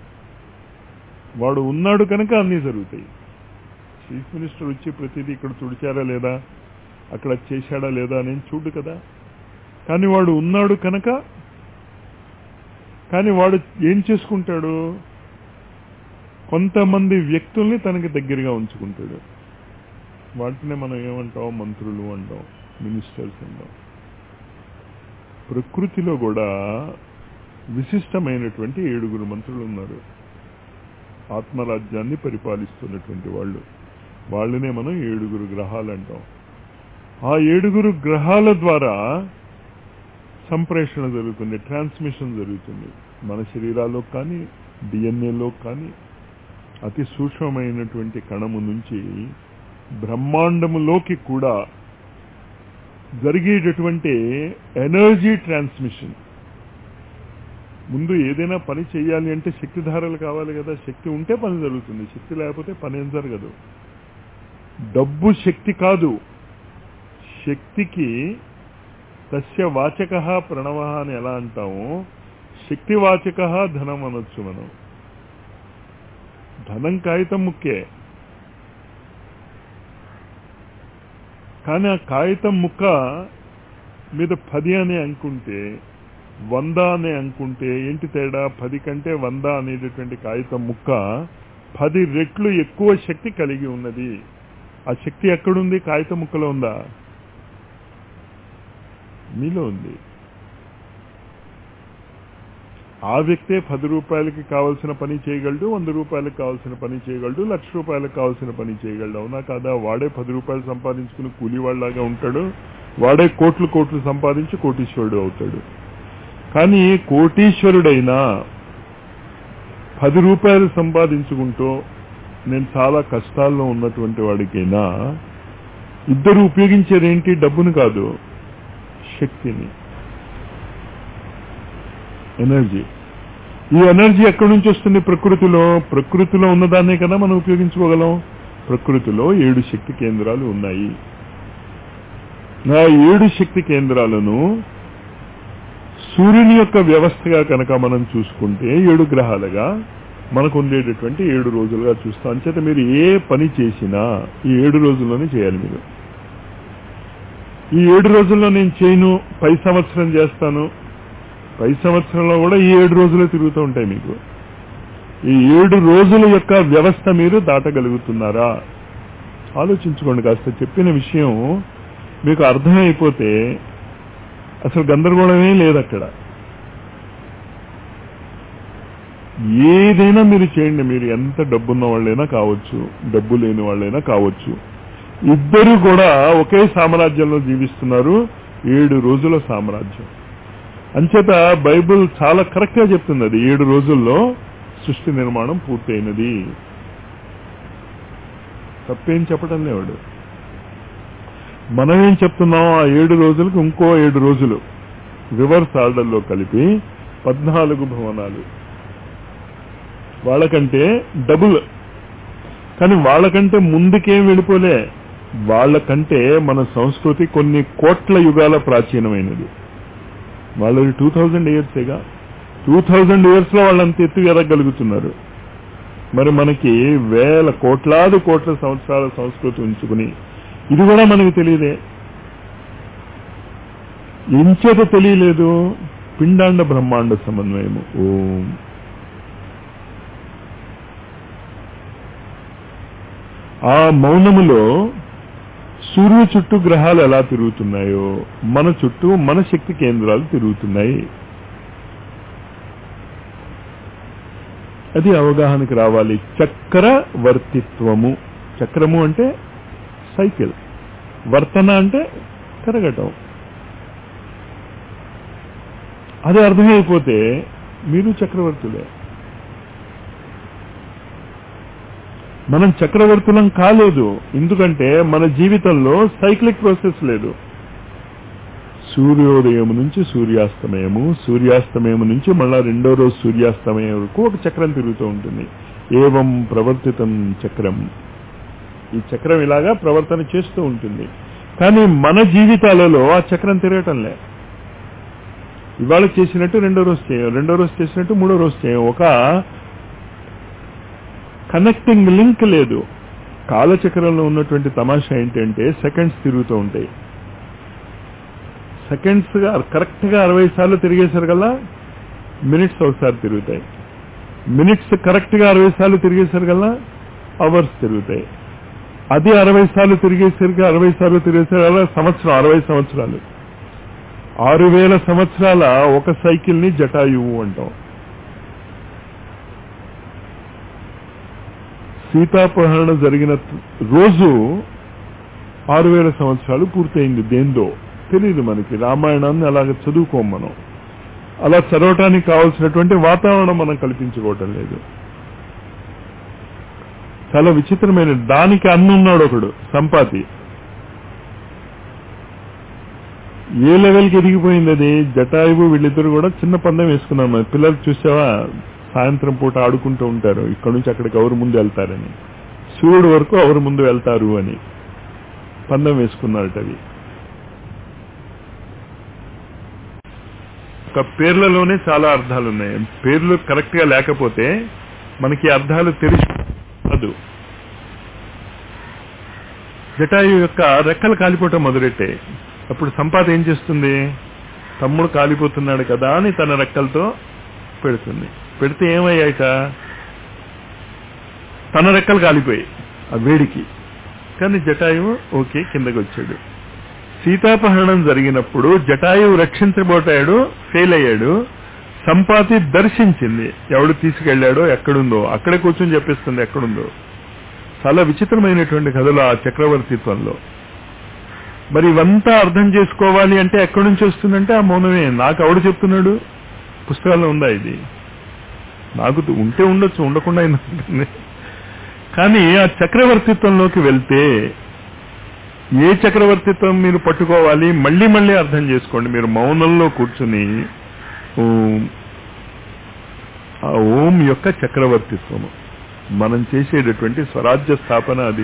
వాడు ఉన్నాడు కనుక అన్నీ జరుగుతాయి చీఫ్ మినిస్టర్ వచ్చి ప్రతిదీ ఇక్కడ తుడిచారా లేదా అక్కడ చేశాడా లేదా అని చూడు కదా కానీ వాడు ఉన్నాడు కనుక కానీ వాడు ఏం చేసుకుంటాడు కొంతమంది వ్యక్తుల్ని తనకి దగ్గరగా ఉంచుకుంటాడు వాటినే మనం ఏమంటాం మంత్రులు అంటాం మినిస్టర్స్ అంటాం ప్రకృతిలో కూడా విశిష్టమైనటువంటి ఏడుగురు మంత్రులు ఉన్నారు ఆత్మరాజ్యాన్ని పరిపాలిస్తున్నటువంటి వాళ్ళు వాళ్ళనే మనం ఏడుగురు గ్రహాలు అంటాం ఆ ఏడుగురు గ్రహాల ద్వారా సంప్రేషణ జరుగుతుంది ట్రాన్స్మిషన్ జరుగుతుంది మన శరీరాల్లో కానీ డిఎన్ఏలో కానీ అతి సూక్ష్మమైనటువంటి కణము నుంచి బ్రహ్మాండములోకి కూడా జరిగేటటువంటి ఎనర్జీ ట్రాన్స్మిషన్ ముందు ఏదైనా పని చేయాలి అంటే శక్తిధారలు కావాలి కదా శక్తి ఉంటే పని జరుగుతుంది శక్తి లేకపోతే పని ఏం జరగదు డబ్బు శక్తి కాదు శక్తికి తస్య వాచక ప్రణవ అని ఎలా అంటాము శక్తివాచక ధనం అనొచ్చు మనం ధనం కాగితం ముక్కే కానీ ఆ కాగితం ముక్క మీద పది అని అనుకుంటే వంద అని అనుకుంటే ఏంటి తేడా పది కంటే వంద అనేటటువంటి కాగితం ముక్క పది రెట్లు ఎక్కువ శక్తి కలిగి ఉన్నది ఆ శక్తి ఎక్కడుంది కాగితం ముక్కలో ఉందా మీలో ఉంది ఆ వ్యక్తే పది రూపాయలకి కావాల్సిన పని చేయగలడు వంద రూపాయలకు కావాల్సిన పని చేయగలడు లక్ష రూపాయలకు కావాల్సిన పని చేయగలడు అవునా కాదా వాడే పది రూపాయలు సంపాదించుకుని కూలీవాళ్లాగా ఉంటాడు వాడే కోట్లు కోట్లు సంపాదించి కోటీశ్వరుడు అవుతాడు కానీ కోటీశ్వరుడైనా పది రూపాయలు సంపాదించుకుంటూ నేను చాలా కష్టాల్లో ఉన్నటువంటి వాడికైనా ఇద్దరు ఉపయోగించేది ఏంటి డబ్బును కాదు శక్తిని ఎనర్జీ ఈ ఎనర్జీ ఎక్కడి నుంచి వస్తుంది ప్రకృతిలో ప్రకృతిలో ఉన్నదాన్నే కదా మనం ఉపయోగించుకోగలం ప్రకృతిలో ఏడు శక్తి కేంద్రాలు ఉన్నాయి ఆ ఏడు శక్తి కేంద్రాలను సూర్యుని యొక్క వ్యవస్థగా కనుక మనం చూసుకుంటే ఏడు గ్రహాలుగా మనకు ఉండేటటువంటి ఏడు రోజులుగా చూస్తాం అంచేత మీరు ఏ పని చేసినా ఈ ఏడు రోజుల్లోనే చేయాలి మీరు ఈ ఏడు రోజుల్లో నేను చేయను పై సంవత్సరం చేస్తాను పై సంవత్సరంలో కూడా ఈ ఏడు రోజులే తిరుగుతూ ఉంటాయి మీకు ఈ ఏడు రోజుల యొక్క వ్యవస్థ మీరు దాటగలుగుతున్నారా ఆలోచించుకోండి కాస్త చెప్పిన విషయం మీకు అర్థమైపోతే అసలు గందరగోళమే లేదు అక్కడ ఏదైనా మీరు చేయండి మీరు ఎంత డబ్బున్న వాళ్ళైనా కావచ్చు డబ్బు లేని వాళ్ళైనా కావచ్చు ఇద్దరు కూడా ఒకే సామ్రాజ్యంలో జీవిస్తున్నారు ఏడు రోజుల సామ్రాజ్యం అంచేత బైబుల్ చాలా కరెక్ట్ గా చెప్తుంది అది ఏడు రోజుల్లో సృష్టి నిర్మాణం పూర్తయినది తప్పేం చెప్పడం లేవాడు మనమేం చెప్తున్నాం ఆ ఏడు రోజులకు ఇంకో ఏడు రోజులు రివర్స్ ఆర్డర్లో కలిపి పద్నాలుగు భవనాలు వాళ్ళకంటే డబుల్ కానీ వాళ్ళకంటే ముందుకేం వెళ్ళిపోలే వాళ్ళకంటే మన సంస్కృతి కొన్ని కోట్ల యుగాల ప్రాచీనమైనది వాళ్ళది టూ థౌజండ్ ఇయర్సేగా టూ థౌజండ్ ఇయర్స్ లో వాళ్ళంత ఎత్తు ఎదగలుగుతున్నారు మరి మనకి వేల కోట్లాది కోట్ల సంవత్సరాల సంస్కృతి ఉంచుకుని ఇది కూడా మనకు తెలియదే ఎంచేత తెలియలేదు పిండాండ బ్రహ్మాండ సమన్వయము ఓం ఆ మౌనములో సూర్యుని చుట్టూ గ్రహాలు ఎలా తిరుగుతున్నాయో మన చుట్టూ మన శక్తి కేంద్రాలు తిరుగుతున్నాయి అది అవగాహనకి రావాలి చక్రవర్తిత్వము చక్రము అంటే సైకిల్ వర్తన అంటే తిరగటం అది అర్థమైపోతే మీరు చక్రవర్తులే మనం చక్రవర్తులం కాలేదు ఎందుకంటే మన జీవితంలో సైక్లిక్ ప్రాసెస్ లేదు సూర్యోదయం నుంచి సూర్యాస్తమయము సూర్యాస్తమయం నుంచి మళ్ళా రెండో రోజు సూర్యాస్తమయం వరకు ఒక చక్రం తిరుగుతూ ఉంటుంది ఏవం ప్రవర్తితం చక్రం ఈ చక్రం ఇలాగా ప్రవర్తన చేస్తూ ఉంటుంది కానీ మన జీవితాలలో ఆ చక్రం తిరగటంలే ఇవాళ చేసినట్టు రెండో రోజు చేయం రెండో రోజు చేసినట్టు మూడో రోజు చేయం ఒక కనెక్టింగ్ లింక్ లేదు కాలచక్రంలో ఉన్నటువంటి తమాషా ఏంటంటే సెకండ్స్ తిరుగుతూ ఉంటాయి సెకండ్స్ గా కరెక్ట్ గా అరవై సార్లు తిరిగేశారు కదా మినిట్స్ ఒకసారి తిరుగుతాయి మినిట్స్ కరెక్ట్గా అరవై సార్లు తిరిగేసరికల్లా అవర్స్ తిరుగుతాయి అది అరవై సార్లు తిరిగేసరికి అరవై సార్లు తిరిగేసరికి సంవత్సరం అరవై సంవత్సరాలు ఆరు వేల సంవత్సరాల ఒక సైకిల్ ని జటాయువు అంటాం సీతాపహరణ జరిగిన రోజు ఆరు వేల సంవత్సరాలు పూర్తయింది దేందో తెలియదు మనకి రామాయణాన్ని అలాగ చదువుకోం మనం అలా చదవటానికి కావలసినటువంటి వాతావరణం మనం కల్పించుకోవటం లేదు చాలా విచిత్రమైన దానికి అన్నున్నాడు ఒకడు సంపాతి ఏ లెవెల్కి ఎదిగిపోయింది అది జటాయువు వీళ్ళిద్దరు కూడా చిన్న పందెం వేసుకున్నారు మన పిల్లలు చూసావా సాయంత్రం పూట ఆడుకుంటూ ఉంటారు ఇక్కడ నుంచి అక్కడికి ఎవరు ముందు వెళ్తారని సూర్యుడు వరకు ఎవరు ముందు వెళ్తారు అని పందెం వేసుకున్నారట అది ఒక పేర్లలోనే చాలా అర్థాలు ఉన్నాయి పేర్లు కరెక్ట్ గా లేకపోతే మనకి అర్థాలు తెలుసు జటాయు యొక్క రెక్కలు కాలిపోవటం మొదలెట్టే అప్పుడు సంపాద ఏం చేస్తుంది తమ్ముడు కాలిపోతున్నాడు కదా అని తన రెక్కలతో పెడుతుంది పెడితే ఏమయ్యాయట తన రెక్కలు కాలిపోయాయి ఆ వేడికి కానీ జటాయువు ఓకే కిందకి వచ్చాడు సీతాపహరణం జరిగినప్పుడు జటాయువు రక్షించబోటాడు ఫెయిల్ అయ్యాడు సంపాతి దర్శించింది ఎవడు తీసుకెళ్లాడో ఎక్కడుందో అక్కడే కూర్చొని చెప్పిస్తుంది ఎక్కడుందో చాలా విచిత్రమైనటువంటి కథలు ఆ చక్రవర్తిత్వంలో మరి ఇవంతా అర్థం చేసుకోవాలి అంటే ఎక్కడి నుంచి వస్తుందంటే ఆ మౌనమే నాకు ఎవడు చెప్తున్నాడు పుస్తకాల్లో ఉందా ఇది నాకు ఉంటే ఉండొచ్చు ఉండకుండా ఉంటుంది కానీ ఆ చక్రవర్తిత్వంలోకి వెళ్తే ఏ చక్రవర్తిత్వం మీరు పట్టుకోవాలి మళ్ళీ మళ్ళీ అర్థం చేసుకోండి మీరు మౌనంలో కూర్చుని ఆ ఓం యొక్క చక్రవర్తిత్వము మనం చేసేటటువంటి స్వరాజ్య స్థాపన అది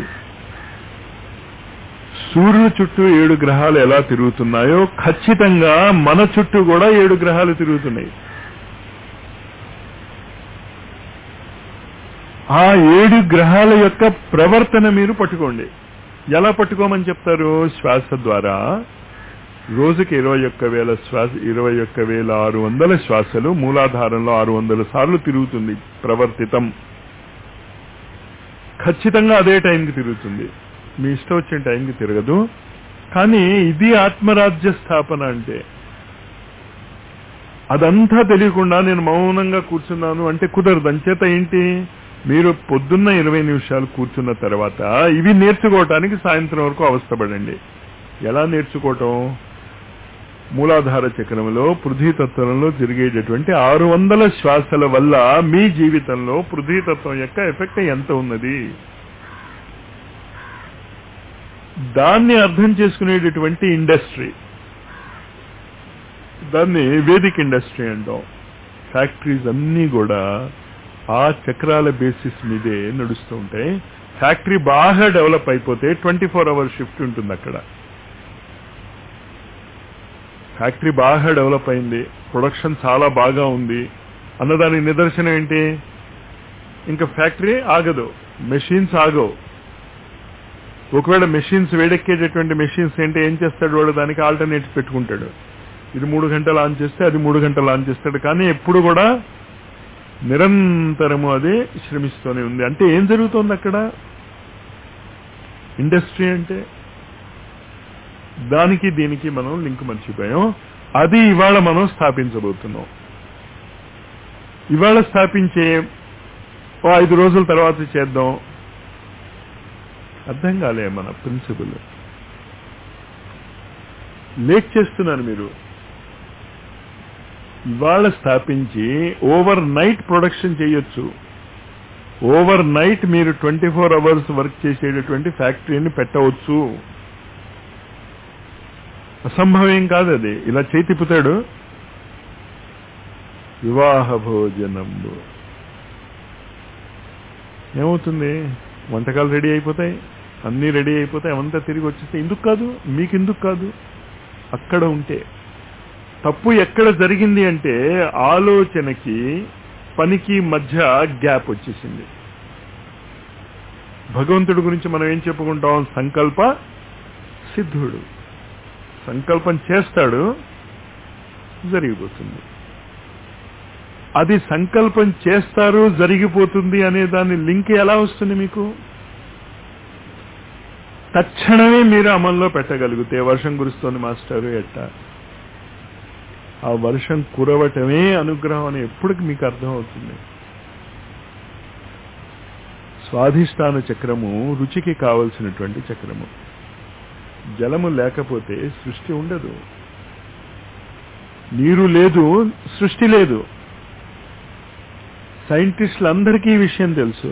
సూర్యుడు చుట్టూ ఏడు గ్రహాలు ఎలా తిరుగుతున్నాయో ఖచ్చితంగా మన చుట్టూ కూడా ఏడు గ్రహాలు తిరుగుతున్నాయి ఆ ఏడు గ్రహాల యొక్క ప్రవర్తన మీరు పట్టుకోండి ఎలా పట్టుకోమని చెప్తారు శ్వాస ద్వారా రోజుకి ఇరవై ఒక్క వేల శ్వాస ఇరవై ఒక్క వేల ఆరు వందల శ్వాసలు మూలాధారంలో ఆరు వందల సార్లు తిరుగుతుంది ప్రవర్తితం ఖచ్చితంగా అదే టైంకి తిరుగుతుంది మీ ఇష్టం వచ్చిన టైంకి తిరగదు కానీ ఇది ఆత్మరాజ్య స్థాపన అంటే అదంతా తెలియకుండా నేను మౌనంగా కూర్చున్నాను అంటే కుదరదు అంచేత ఏంటి మీరు పొద్దున్న ఇరవై నిమిషాలు కూర్చున్న తర్వాత ఇవి నేర్చుకోవటానికి సాయంత్రం వరకు అవస్థపడండి ఎలా నేర్చుకోవటం మూలాధార చక్రంలో పృథ్వీతత్వంలో జరిగేటటువంటి ఆరు వందల శ్వాసల వల్ల మీ జీవితంలో పృథ్వీతత్వం యొక్క ఎఫెక్ట్ ఎంత ఉన్నది దాన్ని అర్థం చేసుకునేటటువంటి ఇండస్ట్రీ దాన్ని వేదిక్ ఇండస్ట్రీ అంటాం ఫ్యాక్టరీస్ అన్నీ కూడా ఆ చక్రాల బేసిస్ మీదే నడుస్తూ ఉంటాయి ఫ్యాక్టరీ బాగా డెవలప్ అయిపోతే ట్వంటీ ఫోర్ అవర్ షిఫ్ట్ ఉంటుంది అక్కడ ఫ్యాక్టరీ బాగా డెవలప్ అయింది ప్రొడక్షన్ చాలా బాగా ఉంది అన్నదానికి నిదర్శనం ఏంటి ఇంకా ఫ్యాక్టరీ ఆగదు మెషిన్స్ ఆగవు ఒకవేళ మెషిన్స్ వేడెక్కేటటువంటి మెషిన్స్ ఏంటి ఏం చేస్తాడు వాడు దానికి ఆల్టర్నేటివ్ పెట్టుకుంటాడు ఇది మూడు గంటలు ఆన్ చేస్తే అది మూడు గంటలు ఆన్ చేస్తాడు కానీ ఎప్పుడు కూడా నిరంతరము అది శ్రమిస్తూనే ఉంది అంటే ఏం జరుగుతోంది అక్కడ ఇండస్ట్రీ అంటే దానికి దీనికి మనం లింక్ మర్చిపోయాం అది ఇవాళ మనం స్థాపించబోతున్నాం ఇవాళ స్థాపించే ఓ ఐదు రోజుల తర్వాత చేద్దాం అర్థం కాలే మన ప్రిన్సిపల్ లేట్ చేస్తున్నారు మీరు ఇవాళ స్థాపించి ఓవర్ నైట్ ప్రొడక్షన్ చేయొచ్చు ఓవర్ నైట్ మీరు ట్వంటీ ఫోర్ అవర్స్ వర్క్ చేసేటటువంటి ఫ్యాక్టరీని పెట్టవచ్చు అసంభవం కాదు అది ఇలా చేతిపుతాడు వివాహ భోజనంబు ఏమవుతుంది వంటకాలు రెడీ అయిపోతాయి అన్నీ రెడీ అయిపోతాయి అవంతా తిరిగి వచ్చేస్తే ఎందుకు కాదు మీకు ఎందుకు కాదు అక్కడ ఉంటే తప్పు ఎక్కడ జరిగింది అంటే ఆలోచనకి పనికి మధ్య గ్యాప్ వచ్చేసింది భగవంతుడి గురించి మనం ఏం చెప్పుకుంటాం సంకల్ప సిద్ధుడు సంకల్పం చేస్తాడు జరిగిపోతుంది అది సంకల్పం చేస్తారు జరిగిపోతుంది అనే దాని లింక్ ఎలా వస్తుంది మీకు తక్షణమే మీరు అమల్లో పెట్టగలిగితే వర్షం కురుస్తోంది మాస్టారు ఎట్ట ఆ వర్షం కురవటమే అనుగ్రహం అని ఎప్పటికి మీకు అర్థం అవుతుంది స్వాధిష్టాన చక్రము రుచికి కావలసినటువంటి చక్రము జలము లేకపోతే సృష్టి ఉండదు నీరు లేదు సృష్టి లేదు సైంటిస్టులందరికీ ఈ విషయం తెలుసు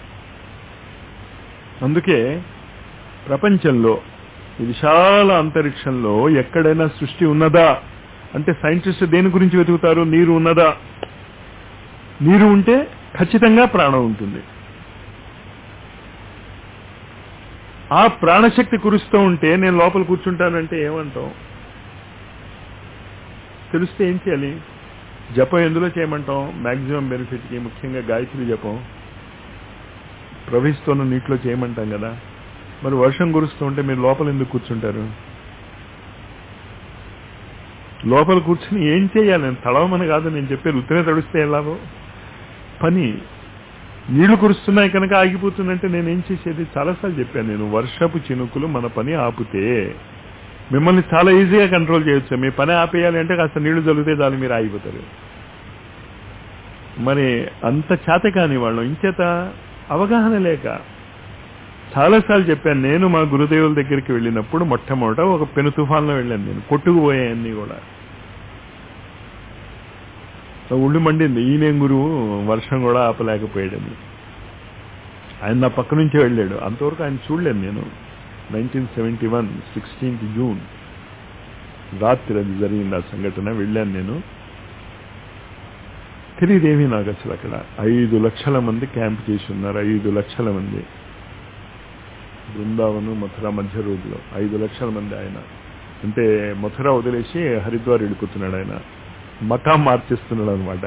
అందుకే ప్రపంచంలో ఈ విశాల అంతరిక్షంలో ఎక్కడైనా సృష్టి ఉన్నదా అంటే సైంటిస్ట్ దేని గురించి వెతుకుతారు నీరు ఉన్నదా నీరు ఉంటే ఖచ్చితంగా ప్రాణం ఉంటుంది ఆ ప్రాణశక్తి కురుస్తూ ఉంటే నేను లోపల కూర్చుంటానంటే ఏమంటాం తెలిస్తే ఏం చేయాలి జపం ఎందులో చేయమంటాం మాక్సిమం బెనిఫిట్కి ముఖ్యంగా గాయత్రి జపం ప్రవహిస్తున్న నీటిలో చేయమంటాం కదా మరి వర్షం కురుస్తూ ఉంటే మీరు లోపల ఎందుకు కూర్చుంటారు లోపల కూర్చుని ఏం చేయాలి నేను తడవమని కాదు నేను చెప్పే రుతునే తడిస్తే ఎలాగో పని నీళ్లు కురుస్తున్నాయి కనుక ఆగిపోతుందంటే నేనేం చేసేది చాలాసార్లు చెప్పాను నేను వర్షపు చినుకులు మన పని ఆపితే మిమ్మల్ని చాలా ఈజీగా కంట్రోల్ చేయొచ్చు మీ పని ఆపేయాలి అంటే కాస్త నీళ్లు జల్లితే చాలు మీరు ఆగిపోతారు మరి అంత చేత కాని వాళ్ళం ఇంచేత అవగాహన లేక చాలాసార్లు చెప్పాను నేను మా గురుదేవుల దగ్గరికి వెళ్ళినప్పుడు మొట్టమొదట ఒక పెను తుఫాన్లో వెళ్ళాను నేను కొట్టుకుపోయాయన్నీ కూడా ఉళ్ళు మండింది ఈయనేం గురువు వర్షం కూడా ఆపలేకపోయాడని ఆయన నా పక్క నుంచే వెళ్ళాడు అంతవరకు ఆయన చూడలేను నేను nineteen seventy one sixteenth June రాత్రి అది జరిగింది ఆ సంఘటన వెళ్ళాను నేను తెలియదేమీ నాకు అసలు అక్కడ ఐదు లక్షల మంది క్యాంప్ చేసి ఉన్నారు ఐదు లక్షల మంది బృందావనం మథుర మధ్య రోజులో ఐదు లక్షల మంది ఆయన అంటే మథుర వదిలేసి హరిద్వార్ వెళ్ళిపోతున్నాడు ఆయన మకాం మార్చేస్తున్నాడు అనమాట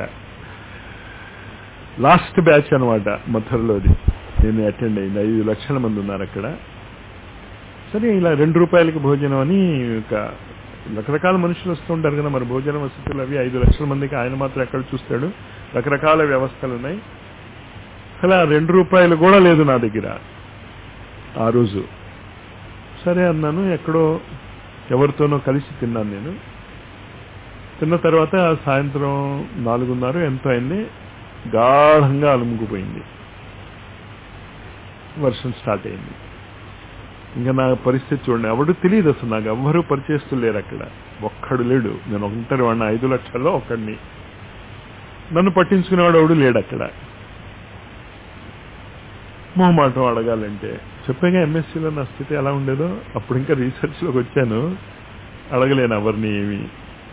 లాస్ట్ బ్యాచ్ అనమాట మథురలోది నేను అటెండ్ అయింది ఐదు లక్షల మంది ఉన్నారు అక్కడ సరే ఇలా రెండు రూపాయలకి భోజనం అని ఒక రకరకాల మనుషులు వస్తూ ఉంటారు కదా మరి భోజన వసతులు అవి ఐదు లక్షల మందికి ఆయన మాత్రం ఎక్కడ చూస్తాడు రకరకాల వ్యవస్థలు ఉన్నాయి అలా రెండు రూపాయలు కూడా లేదు నా దగ్గర ఆ రోజు సరే అన్నాను ఎక్కడో ఎవరితోనో కలిసి తిన్నాను నేను తిన్న తర్వాత సాయంత్రం నాలుగున్నర ఎంతో అయింది గాఢంగా అలుముకుపోయింది వర్షం స్టార్ట్ అయింది ఇంకా నా పరిస్థితి చూడండి ఎవడు తెలియదు అసలు నాకు ఎవ్వరూ పరిచయస్తులు లేరు అక్కడ ఒక్కడు లేడు నేను ఒంటరి వాడిని ఐదు లక్షల్లో ఒక్కడిని నన్ను పట్టించుకునేవాడు ఎవడు లేడు అక్కడ మొహమాటం అడగాలంటే చెప్పాగా ఎంఎస్సీలో నా స్థితి ఎలా ఉండేదో అప్పుడు ఇంకా రీసెర్చ్లోకి వచ్చాను అడగలేను ఎవరిని ఏమి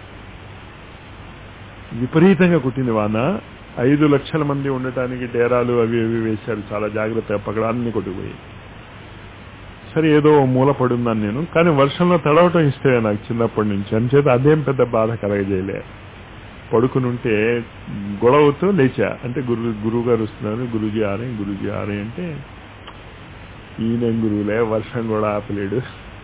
విపరీతంగా కుట్టింది వాన ఐదు లక్షల మంది ఉండటానికి డేరాలు అవి అవి వేశారు చాలా జాగ్రత్తగా పక్కన అన్ని కొట్టుకుపోయి సరే ఏదో మూల పడున్నాను నేను కానీ వర్షంలో తడవటం ఇష్టమే నాకు చిన్నప్పటి నుంచి అంచేత అదేం పెద్ద బాధ కలగజేయలే పడుకుని ఉంటే గొడవతో లేచా అంటే గురు గురువు గారు వస్తున్నారు గురుజీ ఆరే గురుజీ ఆరే అంటే ఈయనేం గురువులే వర్షం కూడా ఆపలేడు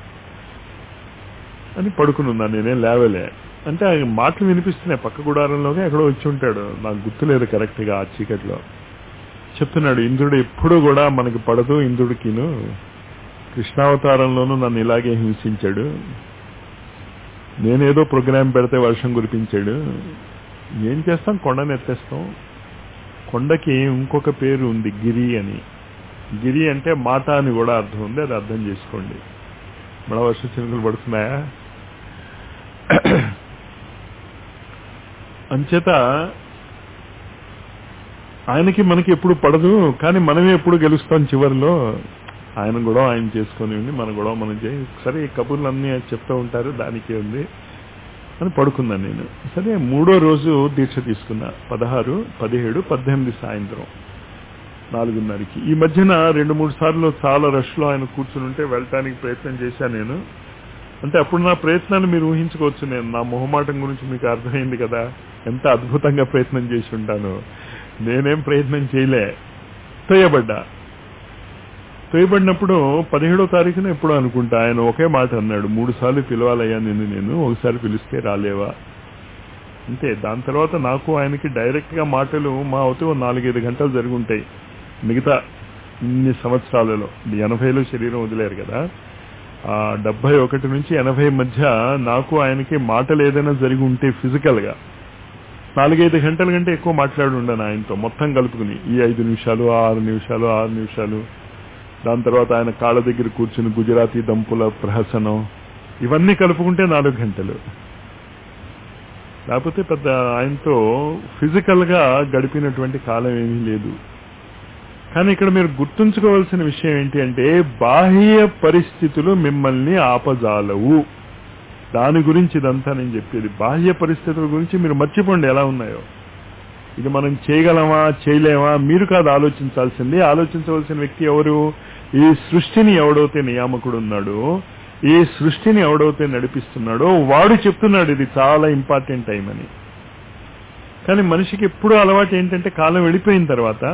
అని పడుకుని ఉన్నాను నేనేం లేవలే అంటే ఆయన మాటలు వినిపిస్తున్నాయి పక్క గుడారంలోనే ఎక్కడో వచ్చి ఉంటాడు నాకు గుర్తులేదు కరెక్ట్గా ఆ చీకట్లో చెప్తున్నాడు ఇంద్రుడు ఎప్పుడూ కూడా మనకి పడదు ఇంద్రుడికిను కృష్ణావతారంలోనూ నన్ను ఇలాగే హింసించాడు నేనేదో ప్రోగ్రాం పెడితే వర్షం కురిపించాడు ఏం చేస్తాం కొండను ఎత్తేస్తాం కొండకి ఇంకొక పేరు ఉంది గిరి అని గిరి అంటే మాట అని కూడా అర్థం ఉంది అది అర్థం చేసుకోండి మన వర్ష చినుకులు పడుతున్నాయా అంచేత ఆయనకి మనకి ఎప్పుడు పడదు కానీ మనమే ఎప్పుడు గెలుస్తాం చివరిలో ఆయన గొడవ ఆయన చేసుకొని ఉంది మన గొడవ మనం చేయి సరే ఈ కబుర్లు అన్నీ చెప్తూ ఉంటారు దానికే ఉంది అని పడుకున్నాను నేను సరే మూడో రోజు దీక్ష తీసుకున్నా పదహారు పదిహేడు పద్దెనిమిది సాయంత్రం నాలుగున్నరకి ఈ మధ్యన రెండు మూడు సార్లు చాలా రష్లో ఆయన కూర్చుని ఉంటే వెళ్ళటానికి ప్రయత్నం చేశాను నేను అంటే అప్పుడు నా ప్రయత్నాన్ని మీరు ఊహించుకోవచ్చు నేను నా మొహమాటం గురించి మీకు అర్థమైంది కదా ఎంత అద్భుతంగా ప్రయత్నం చేసి ఉంటాను నేనేం ప్రయత్నం చేయలే తోయబడ్డా తోయబడినప్పుడు పదిహేడో తారీఖున ఎప్పుడు అనుకుంటా ఆయన ఒకే మాట అన్నాడు మూడు సార్లు పిలవాలయ్యా నిన్ను నేను ఒకసారి పిలిస్తే రాలేవా అంతే దాని తర్వాత నాకు ఆయనకి డైరెక్ట్గా మాటలు మా అవుతే ఓ నాలుగైదు గంటలు జరిగి ఉంటాయి మిగతా ఇన్ని సంవత్సరాలలో ఎనభైలో శరీరం వదిలేరు కదా ఆ డెబ్బై ఒకటి నుంచి ఎనభై మధ్య నాకు ఆయనకి మాటలు ఏదైనా జరిగి ఉంటే ఫిజికల్గా నాలుగైదు గంటల కంటే ఎక్కువ మాట్లాడి ఉండను ఆయనతో మొత్తం కలుపుకుని ఈ ఐదు నిమిషాలు ఆరు నిమిషాలు ఆరు నిమిషాలు దాని తర్వాత ఆయన కాళ్ళ దగ్గర కూర్చుని గుజరాతీ దంపుల ప్రహసనం ఇవన్నీ కలుపుకుంటే నాలుగు గంటలు లేకపోతే పెద్ద ఆయనతో ఫిజికల్ గా గడిపినటువంటి కాలం ఏమీ లేదు కానీ ఇక్కడ మీరు గుర్తుంచుకోవాల్సిన విషయం ఏంటి అంటే బాహ్య పరిస్థితులు మిమ్మల్ని ఆపజాలవు దాని గురించి ఇదంతా నేను చెప్పేది బాహ్య పరిస్థితుల గురించి మీరు మర్చిపోండి ఎలా ఉన్నాయో ఇది మనం చేయగలమా చేయలేమా మీరు కాదు ఆలోచించాల్సింది ఆలోచించవలసిన వ్యక్తి ఎవరు ఈ సృష్టిని ఎవడైతే నియామకుడు ఉన్నాడో ఈ సృష్టిని ఎవడైతే నడిపిస్తున్నాడో వాడు చెప్తున్నాడు ఇది చాలా ఇంపార్టెంట్ టైం అని కానీ మనిషికి ఎప్పుడూ అలవాటు ఏంటంటే కాలం వెళ్ళిపోయిన తర్వాత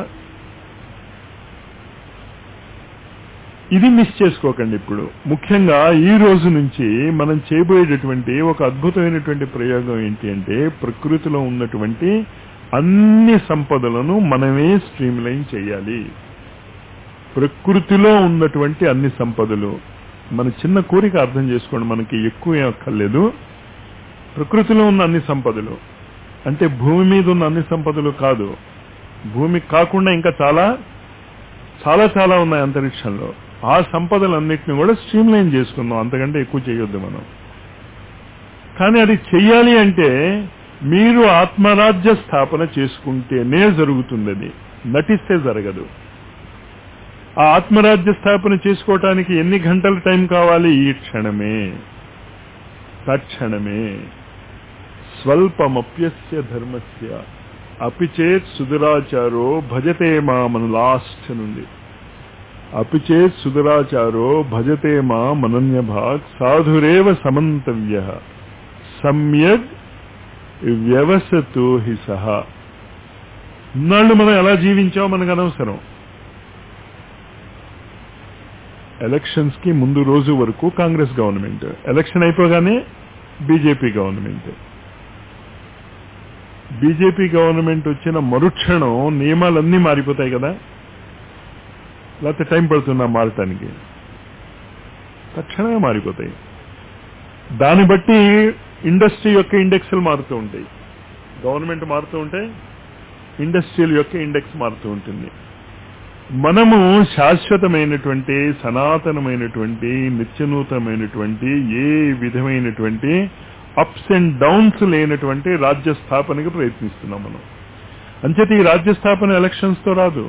ఇది మిస్ చేసుకోకండి ఇప్పుడు ముఖ్యంగా ఈ రోజు నుంచి మనం చేయబోయేటటువంటి ఒక అద్భుతమైనటువంటి ప్రయోగం ఏంటి అంటే ప్రకృతిలో ఉన్నటువంటి అన్ని సంపదలను మనమే స్ట్రీమ్ లైన్ చేయాలి ప్రకృతిలో ఉన్నటువంటి అన్ని సంపదలు మన చిన్న కోరిక అర్థం చేసుకోండి మనకి ఎక్కువ ఏం అక్కర్లేదు ప్రకృతిలో ఉన్న అన్ని సంపదలు అంటే భూమి మీద ఉన్న అన్ని సంపదలు కాదు భూమి కాకుండా ఇంకా చాలా చాలా చాలా ఉన్నాయి అంతరిక్షంలో ఆ సంపదలన్నింటినీ కూడా స్ట్రీమ్ లైన్ చేసుకుందాం అంతకంటే ఎక్కువ చేయొద్దు మనం కానీ అది చెయ్యాలి అంటే మీరు ఆత్మరాజ్య స్థాపన చేసుకుంటేనే జరుగుతుంది అది నటిస్తే జరగదు ఆ ఆత్మరాజ్య స్థాపన చేసుకోవటానికి ఎన్ని గంటల టైం కావాలి ఈ క్షణమే తక్షణమే స్వల్పమప్యస్య ధర్మస్య అపిచేత్ సుదురాచారో భజతే మామను లాస్ట్ నుండి అపిచేత్ సుదురాచారో భజతే మా మనన్య భాగ్ సాధురేవ సమంతవ్య సమ్యగ్ వ్యవసతో హి సహా ఇన్నాళ్ళు మనం ఎలా జీవించామో మనకు అనవసరం ఎలక్షన్స్ కి ముందు రోజు వరకు కాంగ్రెస్ గవర్నమెంట్ ఎలక్షన్ అయిపోగానే బీజేపీ గవర్నమెంట్ బీజేపీ గవర్నమెంట్ వచ్చిన మరుక్షణం నియమాలన్నీ మారిపోతాయి కదా లేకపోతే టైం పడుతుందా మారటానికి తక్షణమే మారిపోతాయి దాన్ని బట్టి ఇండస్ట్రీ యొక్క ఇండెక్స్లు మారుతూ ఉంటాయి గవర్నమెంట్ మారుతూ ఉంటే ఇండస్ట్రియల్ యొక్క ఇండెక్స్ మారుతూ ఉంటుంది మనము శాశ్వతమైనటువంటి సనాతనమైనటువంటి నిత్యనూతనమైనటువంటి ఏ విధమైనటువంటి అప్స్ అండ్ డౌన్స్ లేనటువంటి రాజ్య స్థాపనకి ప్రయత్నిస్తున్నాం మనం అంచేత ఈ రాజ్య స్థాపన ఎలక్షన్స్ తో రాదు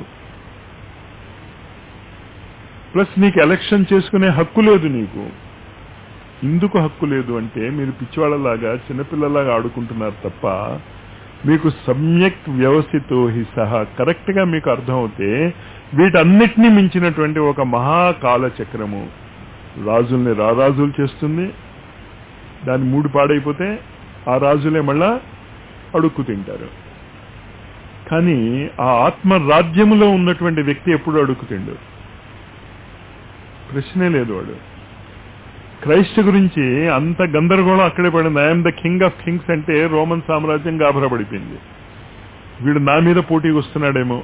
ప్లస్ నీకు ఎలక్షన్ చేసుకునే హక్కు లేదు నీకు ఎందుకు హక్కు లేదు అంటే మీరు పిచ్చివాళ్ళలాగా చిన్నపిల్లలాగా ఆడుకుంటున్నారు తప్ప మీకు సమ్యక్ వ్యవస్థతో హి సహా కరెక్ట్ గా మీకు అర్థమవుతే వీటన్నిటినీ మించినటువంటి ఒక మహాకాల చక్రము రాజుల్ని రారాజులు చేస్తుంది దాని మూడు పాడైపోతే ఆ రాజులే మళ్ళా అడుక్కు తింటారు కానీ ఆ ఆత్మ రాజ్యములో ఉన్నటువంటి వ్యక్తి ఎప్పుడు అడుక్కు తిండు ప్రశ్నే లేదు వాడు క్రైస్ట్ గురించి అంత గందరగోళం అక్కడే పడింది I'm the king of kings అంటే రోమన్ సామ్రాజ్యం గాభరపడిపోయింది వీడు నా మీద పోటీకి వస్తున్నాడేమో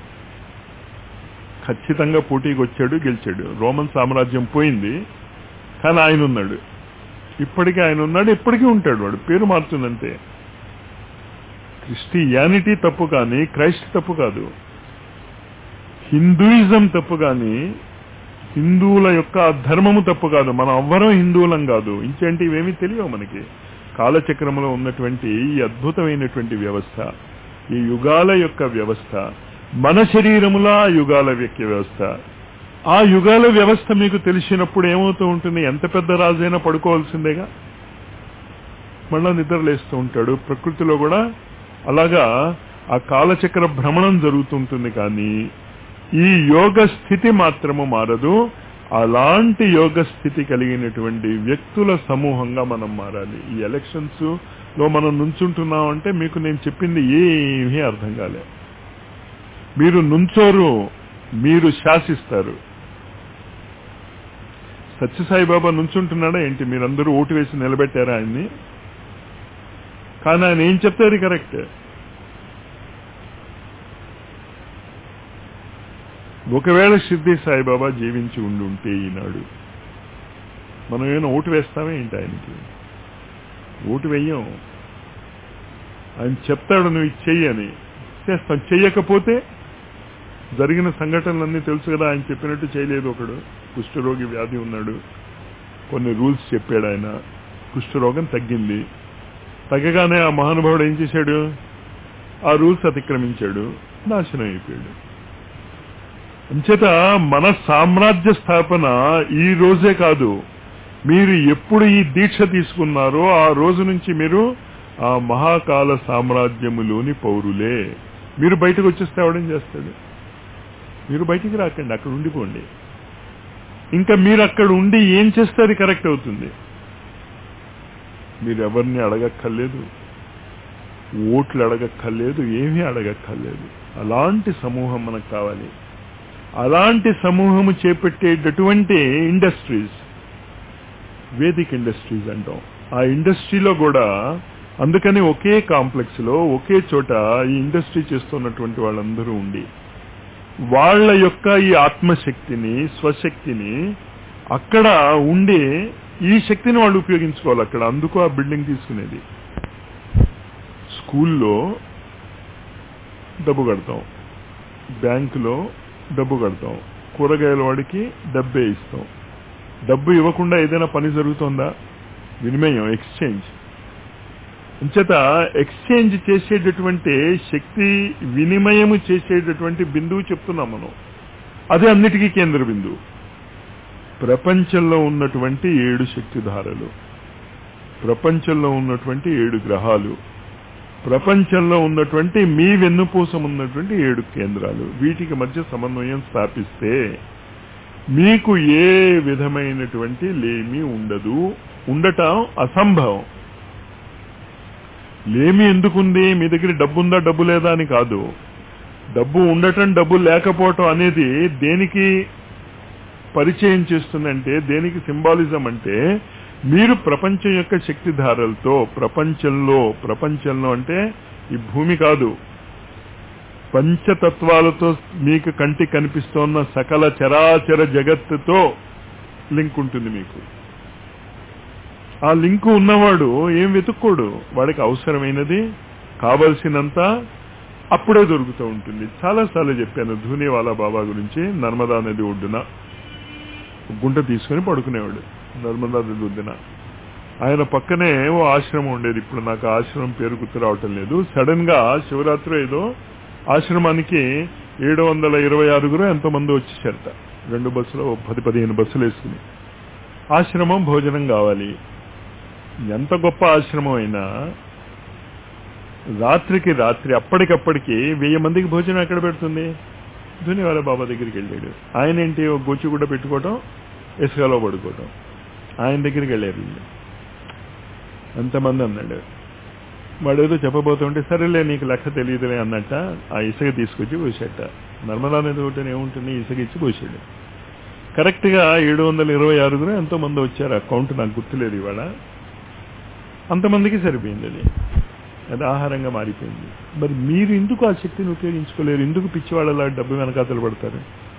ఖచ్చితంగా పోటీకి వచ్చాడు గెలిచాడు రోమన్ సామ్రాజ్యం పోయింది కానీ ఆయన ఉన్నాడు ఇప్పటికీ ఆయన ఉన్నాడు ఇప్పటికీ ఉంటాడు వాడు పేరు మారుతుందంతే క్రిస్టియానిటీ తప్పు కానీ క్రైస్ట్ తప్పు కాదు హిందూయిజం తప్పు కానీ హిందువుల యొక్క ధర్మము తప్పు కాదు మనం ఎవ్వరం హిందువులం కాదు ఇంకేంటి ఇవేమీ తెలియవు మనకి కాలచక్రంలో ఉన్నటువంటి ఈ అద్భుతమైనటువంటి వ్యవస్థ ఈ యుగాల యొక్క వ్యవస్థ మన శరీరముల ఆ యుగాల యొక్క వ్యవస్థ ఆ యుగాల వ్యవస్థ మీకు తెలిసినప్పుడు ఏమవుతూ ఉంటుంది ఎంత పెద్ద రాజైనా పడుకోవాల్సిందేగా మళ్ళా నిద్రలేస్తూ ఉంటాడు ప్రకృతిలో కూడా అలాగా ఆ కాలచక్ర భ్రమణం జరుగుతుంటుంది కానీ ఈ యోగ స్థితి మాత్రము మారదు అలాంటి యోగ స్థితి కలిగినటువంటి వ్యక్తుల సమూహంగా మనం మారాలి ఈ ఎలక్షన్స్ లో మనం నుంచుంటున్నాం అంటే మీకు నేను చెప్పింది ఏమీ అర్థం కాలే మీరు నుంచోరు మీరు శాసిస్తారు సత్యసాయిబాబా నుంచుంటున్నాడా ఏంటి మీరందరూ ఓటు వేసి నిలబెట్టారా ఆయన్ని కానీ ఆయన ఏం చెప్తే అది కరెక్ట్ ఒకవేళ షిర్దీ సాయిబాబా జీవించి ఉండి ఉంటే ఈనాడు మనం ఏమైనా ఓటు వేస్తామే ఏంటి ఆయనకి ఓటు వెయ్యం ఆయన చెప్తాడు నువ్వు ఇది చెయ్యి అని చేస్తాం చెయ్యకపోతే జరిగిన సంఘటనలన్నీ తెలుసు కదా ఆయన చెప్పినట్టు చేయలేదు ఒకడు కుష్ఠరోగి వ్యాధి ఉన్నాడు కొన్ని రూల్స్ చెప్పాడు ఆయన కుష్ఠరోగం తగ్గింది తగ్గగానే ఆ మహానుభావుడు ఏం చేశాడు ఆ రూల్స్ అతిక్రమించాడు నాశనం అయిపోయాడు అంచేత మన సామ్రాజ్య స్థాపన ఈ రోజే కాదు మీరు ఎప్పుడు ఈ దీక్ష తీసుకున్నారో ఆ రోజు నుంచి మీరు ఆ మహాకాల సామ్రాజ్యములోని పౌరులే మీరు బయటకు వచ్చేస్తే అవడం చేస్తాడు మీరు బయటికి రాకండి అక్కడ ఉండిపోండి ఇంకా మీరు అక్కడ ఉండి ఏం చేస్తే అది కరెక్ట్ అవుతుంది మీరు ఎవరిని అడగక్కర్లేదు ఓట్లు అడగక్కర్లేదు ఏమీ అడగక్కర్లేదు అలాంటి సమూహం మనకు కావాలి అలాంటి సమూహము చేపట్టేటటువంటి ఇండస్ట్రీస్ వేదిక్ ఇండస్ట్రీస్ అంటాం ఆ ఇండస్ట్రీలో కూడా అందుకని ఒకే కాంప్లెక్స్ లో ఒకే చోట ఈ ఇండస్ట్రీ చేస్తున్నటువంటి వాళ్ళందరూ ఉండి వాళ్ళ యొక్క ఈ ఆత్మశక్తిని స్వశక్తిని అక్కడ ఉండి ఈ శక్తిని వాళ్ళు ఉపయోగించుకోవాలి అక్కడ అందుకు ఆ బిల్డింగ్ తీసుకునేది స్కూల్లో డబ్బు కడతాం బ్యాంకులో డబ్బు కడతాం కూరగాయల వాడికి డబ్బే ఇస్తాం డబ్బు ఇవ్వకుండా ఏదైనా పని జరుగుతుందా వినిమయం ఎక్స్చేంజ్ అంచేత ఎక్స్చేంజ్ చేసేటటువంటి శక్తి వినిమయము చేసేటటువంటి బిందువు చెప్తున్నాం మనం అదే అన్నిటికీ కేంద్ర బిందువు ప్రపంచంలో ఉన్నటువంటి ఏడు శక్తిధారలు ప్రపంచంలో ఉన్నటువంటి ఏడు గ్రహాలు ప్రపంచంలో ఉన్నటువంటి మీ వెన్నుపూసం ఉన్నటువంటి ఏడు కేంద్రాలు వీటికి మధ్య సమన్వయం స్థాపిస్తే మీకు ఏ విధమైనటువంటి లేమి ఉండదు ఉండటం అసంభవం లేమి ఎందుకుంది మీ దగ్గర డబ్బు ఉందా డబ్బు లేదా అని కాదు డబ్బు ఉండటం డబ్బు లేకపోవటం అనేది దేనికి పరిచయం చేస్తుందంటే దేనికి సింబాలిజం అంటే మీరు ప్రపంచం యొక్క శక్తిధారలతో ప్రపంచంలో ప్రపంచంలో అంటే ఈ భూమి కాదు పంచతత్వాలతో మీకు కంటి కనిపిస్తోన్న సకల చరాచర జగత్తుతో లింక్ ఉంటుంది మీకు ఆ లింకు ఉన్నవాడు ఏం వెతుక్కోడు వాడికి అవసరమైనది కావలసినంత అప్పుడే దొరుకుతూ ఉంటుంది చాలాసార్లు చెప్పాను ధూనివాలా బాబా గురించి నర్మదా నది ఒడ్డున గుంట తీసుకుని పడుకునేవాడు నర్మదా నది ఒడ్డున ఆయన పక్కనే ఓ ఆశ్రమం ఉండేది ఇప్పుడు నాకు ఆశ్రమం పేరు గుర్తు రావటం లేదు సడన్ గా శివరాత్రి ఏదో ఆశ్రమానికి ఏడు వందల ఇరవై ఆరుగురు ఎంతో మంది వచ్చేసారట రెండు బస్సులు పది పదిహేను బస్సులు వేసుకుని ఆశ్రమం భోజనం కావాలి ఎంత గొప్ప ఆశ్రమం అయినా రాత్రికి రాత్రి అప్పటికప్పటికి వెయ్యి మందికి భోజనం ఎక్కడ పెడుతుంది ధునివాల బాబా దగ్గరికి వెళ్ళాడు ఆయన ఏంటి ఒక గొచ్చి కూడా పెట్టుకోవటం ఇసుకలో పడుకోవటం ఆయన దగ్గరికి వెళ్ళారు వీళ్ళు ఎంతమంది అన్నాడు వాడు ఏదో చెప్పబోతుంటే సరేలే నీకు లెక్క తెలియదులే అన్నట్ట ఆ ఇసుక తీసుకొచ్చి పోసాట నర్మదా నది ఒకటి ఏముంటుంది ఇసుక ఇచ్చి పోసాడు కరెక్ట్ గా ఏడు వందల ఇరవై ఆరుగురు ఎంతో మంది వచ్చారు అకౌంట్ నాకు గుర్తులేదు ఇవాళ అంతమందికి సరిపోయింది అది అది ఆహారంగా మారిపోయింది మరి మీరు ఎందుకు ఆ శక్తిని ఉపయోగించుకోలేరు ఎందుకు పిచ్చివాళ్ళలా డబ్బు వెనకాతలు పడతారు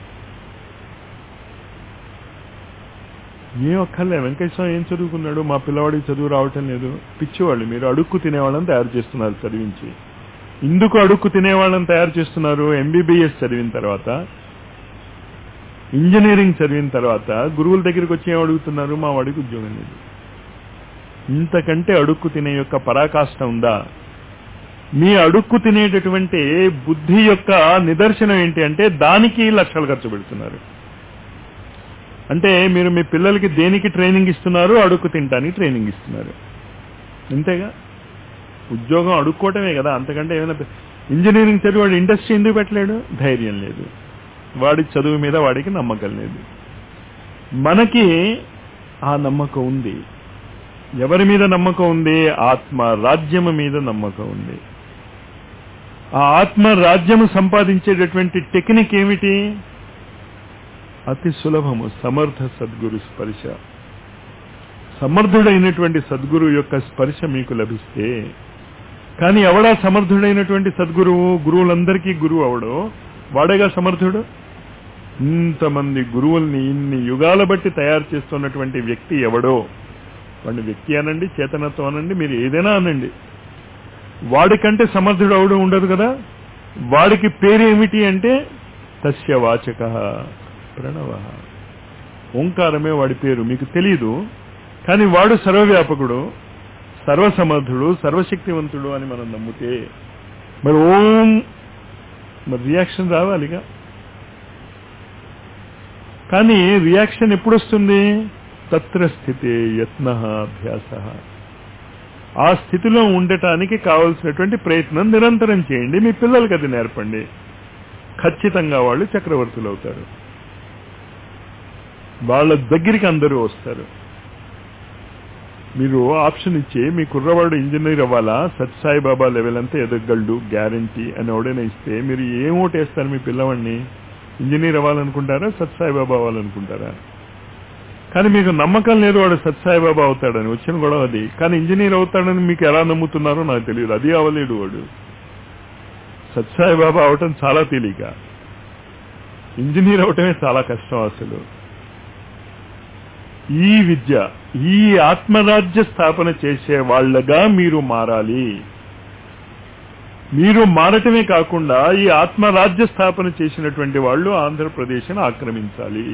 ఏం ఒక్కర్లే వెంకటేశ్వరం ఏం చదువుకున్నాడు మా పిల్లవాడికి చదువు రావటం లేదు పిచ్చివాళ్ళు మీరు అడుక్కు తినేవాళ్ళని తయారు చేస్తున్నారు చదివించి ఎందుకు అడుక్కు తినేవాళ్ళని తయారు చేస్తున్నారు ఎంబీబీఎస్ చదివిన తర్వాత ఇంజనీరింగ్ చదివిన తర్వాత గురువుల దగ్గరికి వచ్చి ఏం అడుగుతున్నారు మా వాడికి ఉద్యోగం లేదు ఇంతకంటే అడుక్కు తినే యొక్క పరాకాష్ట ఉందా మీ అడుక్కు తినేటటువంటి బుద్ధి యొక్క నిదర్శనం ఏంటి అంటే దానికి లక్షలు ఖర్చు పెడుతున్నారు అంటే మీరు మీ పిల్లలకి దేనికి ట్రైనింగ్ ఇస్తున్నారు అడుక్కు తినడానికి ట్రైనింగ్ ఇస్తున్నారు అంతేగా ఉద్యోగం అడుక్కోవటమే కదా అంతకంటే ఏమైనా ఇంజనీరింగ్ చదివి వాడు ఇండస్ట్రీ ఎందుకు పెట్టలేడు ధైర్యం లేదు వాడి చదువు మీద వాడికి నమ్మకం లేదు మనకి ఆ నమ్మకం ఉంది ఎవరి మీద నమ్మకం ఉంది ఆత్మ రాజ్యము మీద నమ్మకం ఉంది ఆ ఆత్మ రాజ్యము సంపాదించేటటువంటి టెక్నిక్ ఏమిటి అతి సులభము సమర్థ సద్గురు స్పర్శ సమర్థుడైనటువంటి సద్గురు యొక్క స్పర్శ మీకు లభిస్తే కానీ ఎవడా సమర్థుడైనటువంటి సద్గురువు గురువులందరికీ గురువు అవడో వాడేగా సమర్థుడు ఇంతమంది గురువుల్ని ఇన్ని యుగాల బట్టి తయారు చేస్తున్నటువంటి వ్యక్తి ఎవడో వాడిని వ్యక్తి అనండి చేతనత్వం అనండి మీరు ఏదైనా అనండి వాడికంటే సమర్థుడు అవడం ఉండదు కదా వాడికి పేరు ఏమిటి అంటే తస్య వాచక ప్రణవ ఓంకారమే వాడి పేరు మీకు తెలియదు కానీ వాడు సర్వవ్యాపకుడు సర్వసమర్థుడు సర్వశక్తివంతుడు అని మనం నమ్మితే మరి ఓం మరి రియాక్షన్ రావాలిగా కానీ రియాక్షన్ ఎప్పుడు వస్తుంది తత్ర స్థితే యత్న అభ్యాస ఆ స్థితిలో ఉండటానికి కావలసినటువంటి ప్రయత్నం నిరంతరం చేయండి మీ పిల్లలకి అది నేర్పండి ఖచ్చితంగా వాళ్ళు చక్రవర్తులు అవుతారు వాళ్ళ దగ్గరికి అందరూ వస్తారు మీరు ఆప్షన్ ఇచ్చి మీ కుర్రవాడు ఇంజనీర్ అవ్వాలా సత్సాయి బాబా లెవెల్ అంతా ఎదగలడు గ్యారంటీ అని ఎవడైనా ఇస్తే మీరు ఏం ఓటేస్తారు మీ పిల్లవాడిని ఇంజనీర్ అవ్వాలనుకుంటారా సత్సాయి బాబా అవ్వాలనుకుంటారా కానీ మీకు నమ్మకం లేదు వాడు సత్సాయి బాబా అవుతాడని వచ్చిన గొడవ అది కానీ ఇంజనీర్ అవుతాడని మీకు ఎలా నమ్ముతున్నారో నాకు తెలియదు అది అవ్వలేడు వాడు సత్సాయి బాబా అవటం చాలా తేలిక ఇంజనీర్ అవటమే చాలా కష్టం అసలు ఈ విద్య ఈ ఆత్మరాజ్య స్థాపన చేసే వాళ్ళగా మీరు మారాలి మీరు మారటమే కాకుండా ఈ ఆత్మరాజ్య స్థాపన చేసినటువంటి వాళ్ళు ఆంధ్రప్రదేశ్ను ఆక్రమించాలి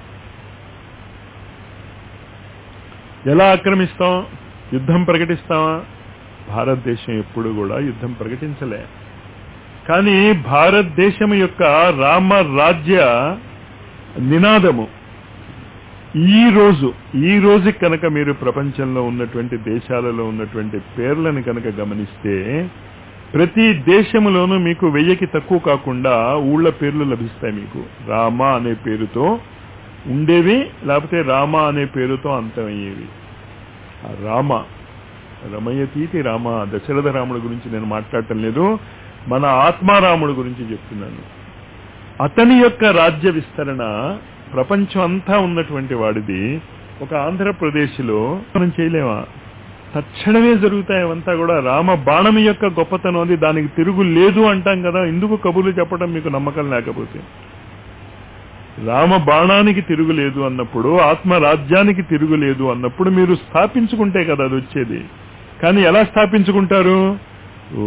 ఎలా ఆక్రమిస్తాం యుద్ధం ప్రకటిస్తామా భారతదేశం ఎప్పుడు కూడా యుద్ధం ప్రకటించలే కానీ భారతదేశం యొక్క రామరాజ్య నినాదము ఈ రోజు ఈ రోజు కనుక మీరు ప్రపంచంలో ఉన్నటువంటి దేశాలలో ఉన్నటువంటి పేర్లను కనుక గమనిస్తే ప్రతి దేశంలోనూ మీకు వెయ్యికి తక్కువ కాకుండా ఊళ్ళ పేర్లు లభిస్తాయి మీకు రామ అనే పేరుతో ఉండేవి లేకపోతే రామ అనే పేరుతో అంతమయ్యేవి ఆ రామ రమయతీతి రామ దశరథ రాముడి గురించి నేను మాట్లాడటం లేదు మన ఆత్మారాముడి గురించి చెప్తున్నాను అతని యొక్క రాజ్య విస్తరణ ప్రపంచం అంతా ఉన్నటువంటి వాడిది ఒక ఆంధ్రప్రదేశ్లో మనం చేయలేమా తక్షణమే జరుగుతాయి అవంతా కూడా రామ బాణం యొక్క గొప్పతనం అది దానికి తిరుగు లేదు అంటాం కదా ఎందుకు కబుర్లు చెప్పడం మీకు నమ్మకం లేకపోతే రామ బాణానికి తిరుగులేదు అన్నప్పుడు ఆత్మ రాజ్యానికి తిరుగులేదు అన్నప్పుడు మీరు స్థాపించుకుంటే కదా అది వచ్చేది కానీ ఎలా స్థాపించుకుంటారు ఓ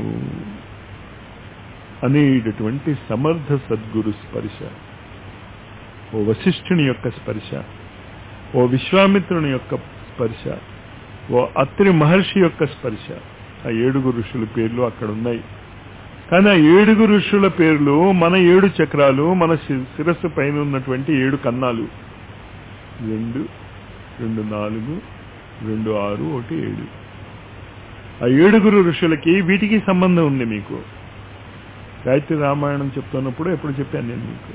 అనేటటువంటి సమర్థ సద్గురు స్పర్శ ఓ వశిష్ఠుని యొక్క స్పర్శ ఓ విశ్వామిత్రుని యొక్క స్పర్శ ఓ అత్రి మహర్షి యొక్క స్పర్శ ఆ ఏడుగురు ఋషుల పేర్లు అక్కడ ఉన్నాయి కానీ ఆ ఏడుగురు ఋషుల పేర్లు మన ఏడు చక్రాలు మన శి- శిరస్సు పైన ఉన్నటువంటి ఏడు కన్నాలు రెండు రెండు నాలుగు రెండు ఆరు ఒకటి ఏడు ఆ ఏడుగురు ఋషులకి వీటికి సంబంధం ఉంది మీకు గాయత్రి రామాయణం చెప్తున్నప్పుడు ఎప్పుడు చెప్పాను నేను మీకు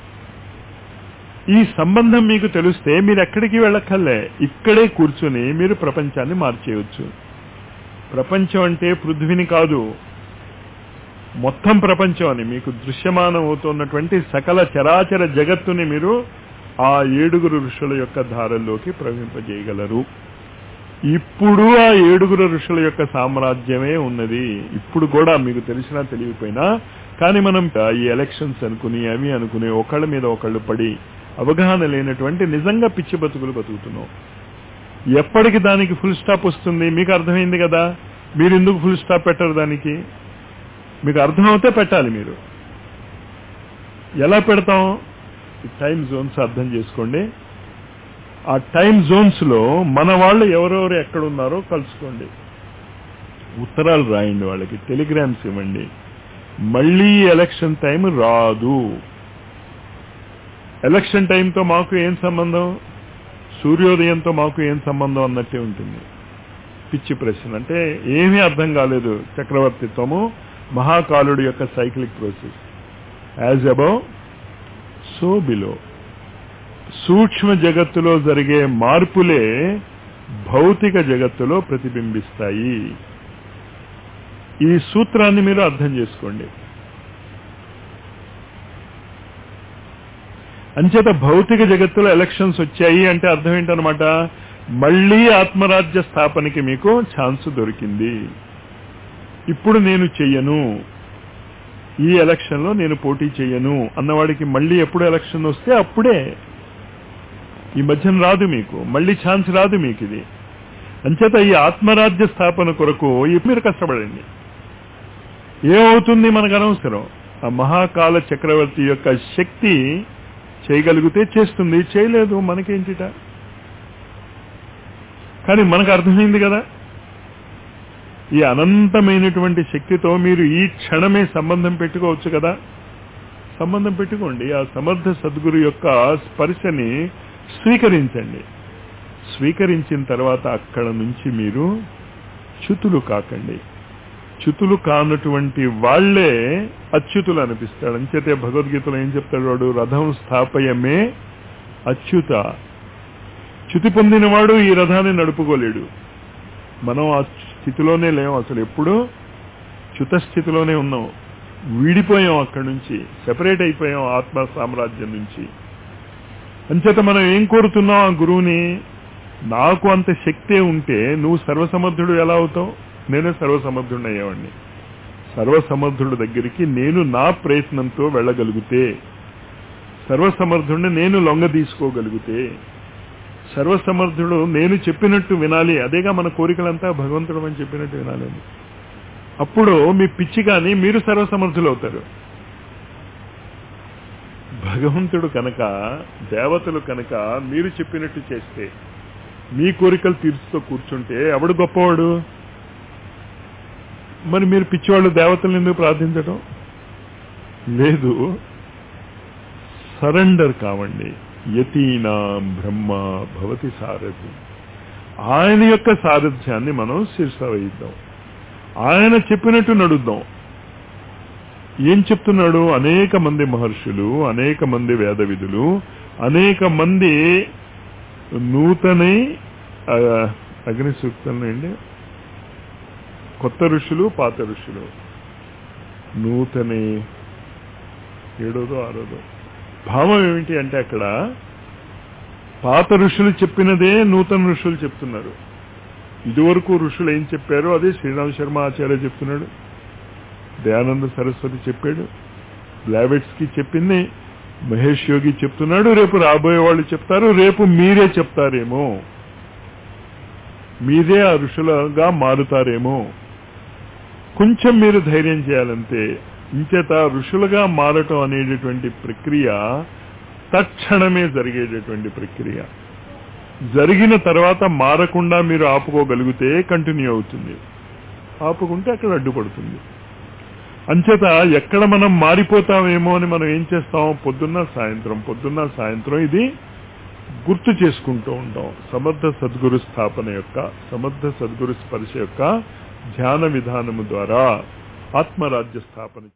ఈ సంబంధం మీకు తెలిస్తే మీరు ఎక్కడికి వెళ్ళక్కర్లే ఇక్కడే కూర్చుని మీరు ప్రపంచాన్ని మార్చేయవచ్చు ప్రపంచం అంటే పృథ్వీని కాదు మొత్తం ప్రపంచం అని మీకు దృశ్యమానం అవుతున్నటువంటి సకల చరాచర జగత్తుని మీరు ఆ ఏడుగురు ఋషుల యొక్క ధారల్లోకి ప్రవహింపజేయగలరు ఇప్పుడు ఆ ఏడుగురు ఋషుల యొక్క సామ్రాజ్యమే ఉన్నది ఇప్పుడు కూడా మీకు తెలిసినా తెలియకపోయినా కానీ మనం ఈ ఎలక్షన్స్ అనుకుని అవి అనుకుని ఒకళ్ళ మీద ఒకళ్ళు పడి అవగాహన లేనటువంటి నిజంగా పిచ్చి బతుకులు బతుకుతున్నాం ఎప్పటికి దానికి ఫుల్ స్టాప్ వస్తుంది మీకు అర్థమైంది కదా మీరు ఎందుకు ఫుల్ స్టాప్ పెట్టరు దానికి మీకు అర్థమవుతే పెట్టాలి మీరు ఎలా పెడతాం టైం జోన్స్ అర్థం చేసుకోండి ఆ టైం జోన్స్ లో మన వాళ్ళు ఎవరెవరు ఎక్కడున్నారో కలుసుకోండి ఉత్తరాలు రాయండి వాళ్ళకి టెలిగ్రామ్స్ ఇవ్వండి మళ్ళీ ఎలక్షన్ టైం రాదు ఎలక్షన్ టైంతో మాకు ఏం సంబంధం సూర్యోదయంతో మాకు ఏం సంబంధం అన్నట్టే ఉంటుంది పిచ్చి ప్రశ్న అంటే ఏమీ అర్థం కాలేదు చక్రవర్తిత్వము మహాకాలుడి యొక్క cyclic process as above so below సూక్ష్మ జగత్తులో జరిగే మార్పులే భౌతిక జగత్తులో ప్రతిబింబిస్తాయి ఈ సూత్రాన్ని మీరు అర్థం చేసుకోండి అంచేత భౌతిక జగత్తులో ఎలక్షన్స్ వచ్చాయి అంటే అర్థం ఏంటనమాట మళ్ళీ ఆత్మరాజ్య స్థాపనకి మీకు ఛాన్స్ దొరికింది ఇప్పుడు నేను చెయ్యను ఈ ఎలక్షన్లో నేను పోటీ చెయ్యను అన్నవాడికి మళ్ళీ ఎప్పుడు ఎలక్షన్ వస్తే అప్పుడే ఈ మధ్యన రాదు మీకు మళ్ళీ ఛాన్స్ రాదు మీకు ఇది అంచేత ఈ ఆత్మరాజ్య స్థాపన కొరకు ఇప్పుడు మీరు కష్టపడండి ఏమవుతుంది మనకు అనవసరం ఆ మహాకాల చక్రవర్తి యొక్క శక్తి చేయగలిగితే చేస్తుంది చేయలేదు మనకేంటిట కానీ మనకు అర్థమైంది కదా ఈ అనంతమైనటువంటి శక్తితో మీరు ఈ క్షణమే సంబంధం పెట్టుకోవచ్చు కదా సంబంధం పెట్టుకోండి ఆ సమర్థ సద్గురు యొక్క స్పర్శని స్వీకరించండి స్వీకరించిన తర్వాత అక్కడ నుంచి మీరు చ్యుతులు కాకండి చ్యుతులు కానటువంటి వాళ్లే అచ్యుతులు అనిపిస్తాడు అంచేతే భగవద్గీతలో ఏం చెప్తాడు వాడు రథం స్థాపయమే అచ్యుత చ్యుతి పొందినవాడు ఈ రథాన్ని నడుపుకోలేడు మనం ఆ స్థితిలోనే లేము అసలు ఎప్పుడు చ్యుత స్థితిలోనే ఉన్నాం వీడిపోయాం అక్కడి నుంచి సెపరేట్ అయిపోయాం ఆత్మ సామ్రాజ్యం నుంచి అంచేత మనం ఏం కోరుతున్నాం ఆ గురువుని నాకు అంత శక్తే ఉంటే నువ్వు సర్వసమర్థుడు ఎలా అవుతావు నేనే సర్వసమర్థుడిని అయ్యేవాడిని సర్వసమర్థుడు దగ్గరికి నేను నా ప్రయత్నంతో వెళ్ళగలిగితే సర్వసమర్థుడిని నేను లొంగ తీసుకోగలిగితే సర్వసమర్థుడు నేను చెప్పినట్టు వినాలి అదేగా మన కోరికలంతా భగవంతుడు అని చెప్పినట్టు వినాలి అప్పుడు మీ పిచ్చి కానీ మీరు సర్వసమర్థులు అవుతారు భగవంతుడు కనుక దేవతలు కనుక మీరు చెప్పినట్టు చేస్తే మీ కోరికలు తీర్చుతూ కూర్చుంటే ఎవడు గొప్పవాడు మరి మీరు పిచ్చివాళ్ళు దేవతలను ఎందుకు ప్రార్థించడం లేదు సరెండర్ కావండి యతీనాం బ్రహ్మ భవతి సారథి ఆయన యొక్క సారథ్యాన్ని మనం శీర్ష వేయిద్దాం ఆయన చెప్పినట్టు నడుద్దాం ఏం చెప్తున్నాడు అనేక మంది మహర్షులు అనేక మంది వేద విధులు అనేక మంది నూతనై అగ్ని సూక్తంలో అండి కొత్త ఋషులు పాత ఋషులు నూతనే ఏడోదో ఆరోదో భావం ఏమిటి అంటే అక్కడ పాత ఋషులు చెప్పినదే నూతన ఋషులు చెప్తున్నారు ఇదివరకు ఋషులు ఏం చెప్పారో అదే శ్రీరామ్ శర్మ ఆచార్య చెప్తున్నాడు దయానంద సరస్వతి చెప్పాడు బ్లావెట్స్ కి చెప్పింది మహేష్ యోగి చెప్తున్నాడు రేపు రాబోయే వాళ్ళు చెప్తారు రేపు మీరే చెప్తారేమో మీరే ఆ ఋషులుగా మారుతారేమో కొంచెం మీరు ధైర్యం చేయాలంతే ఇంచేత ఋషులుగా మారటం అనేటటువంటి ప్రక్రియ తక్షణమే జరిగేటటువంటి ప్రక్రియ జరిగిన తర్వాత మారకుండా మీరు ఆపుకోగలిగితే కంటిన్యూ అవుతుంది ఆపుకుంటే అక్కడ అడ్డుపడుతుంది అంచేత ఎక్కడ మనం మారిపోతామేమో అని మనం ఏం చేస్తాం పొద్దున్న సాయంత్రం పొద్దున్న సాయంత్రం ఇది గుర్తు చేసుకుంటూ ఉంటాం సమర్థ సద్గురు స్థాపన యొక్క సమర్థ సద్గురు స్పర్శ యొక్క ధ్యాన విధానము ద్వారా ఆత్మరాజ్య స్థాపన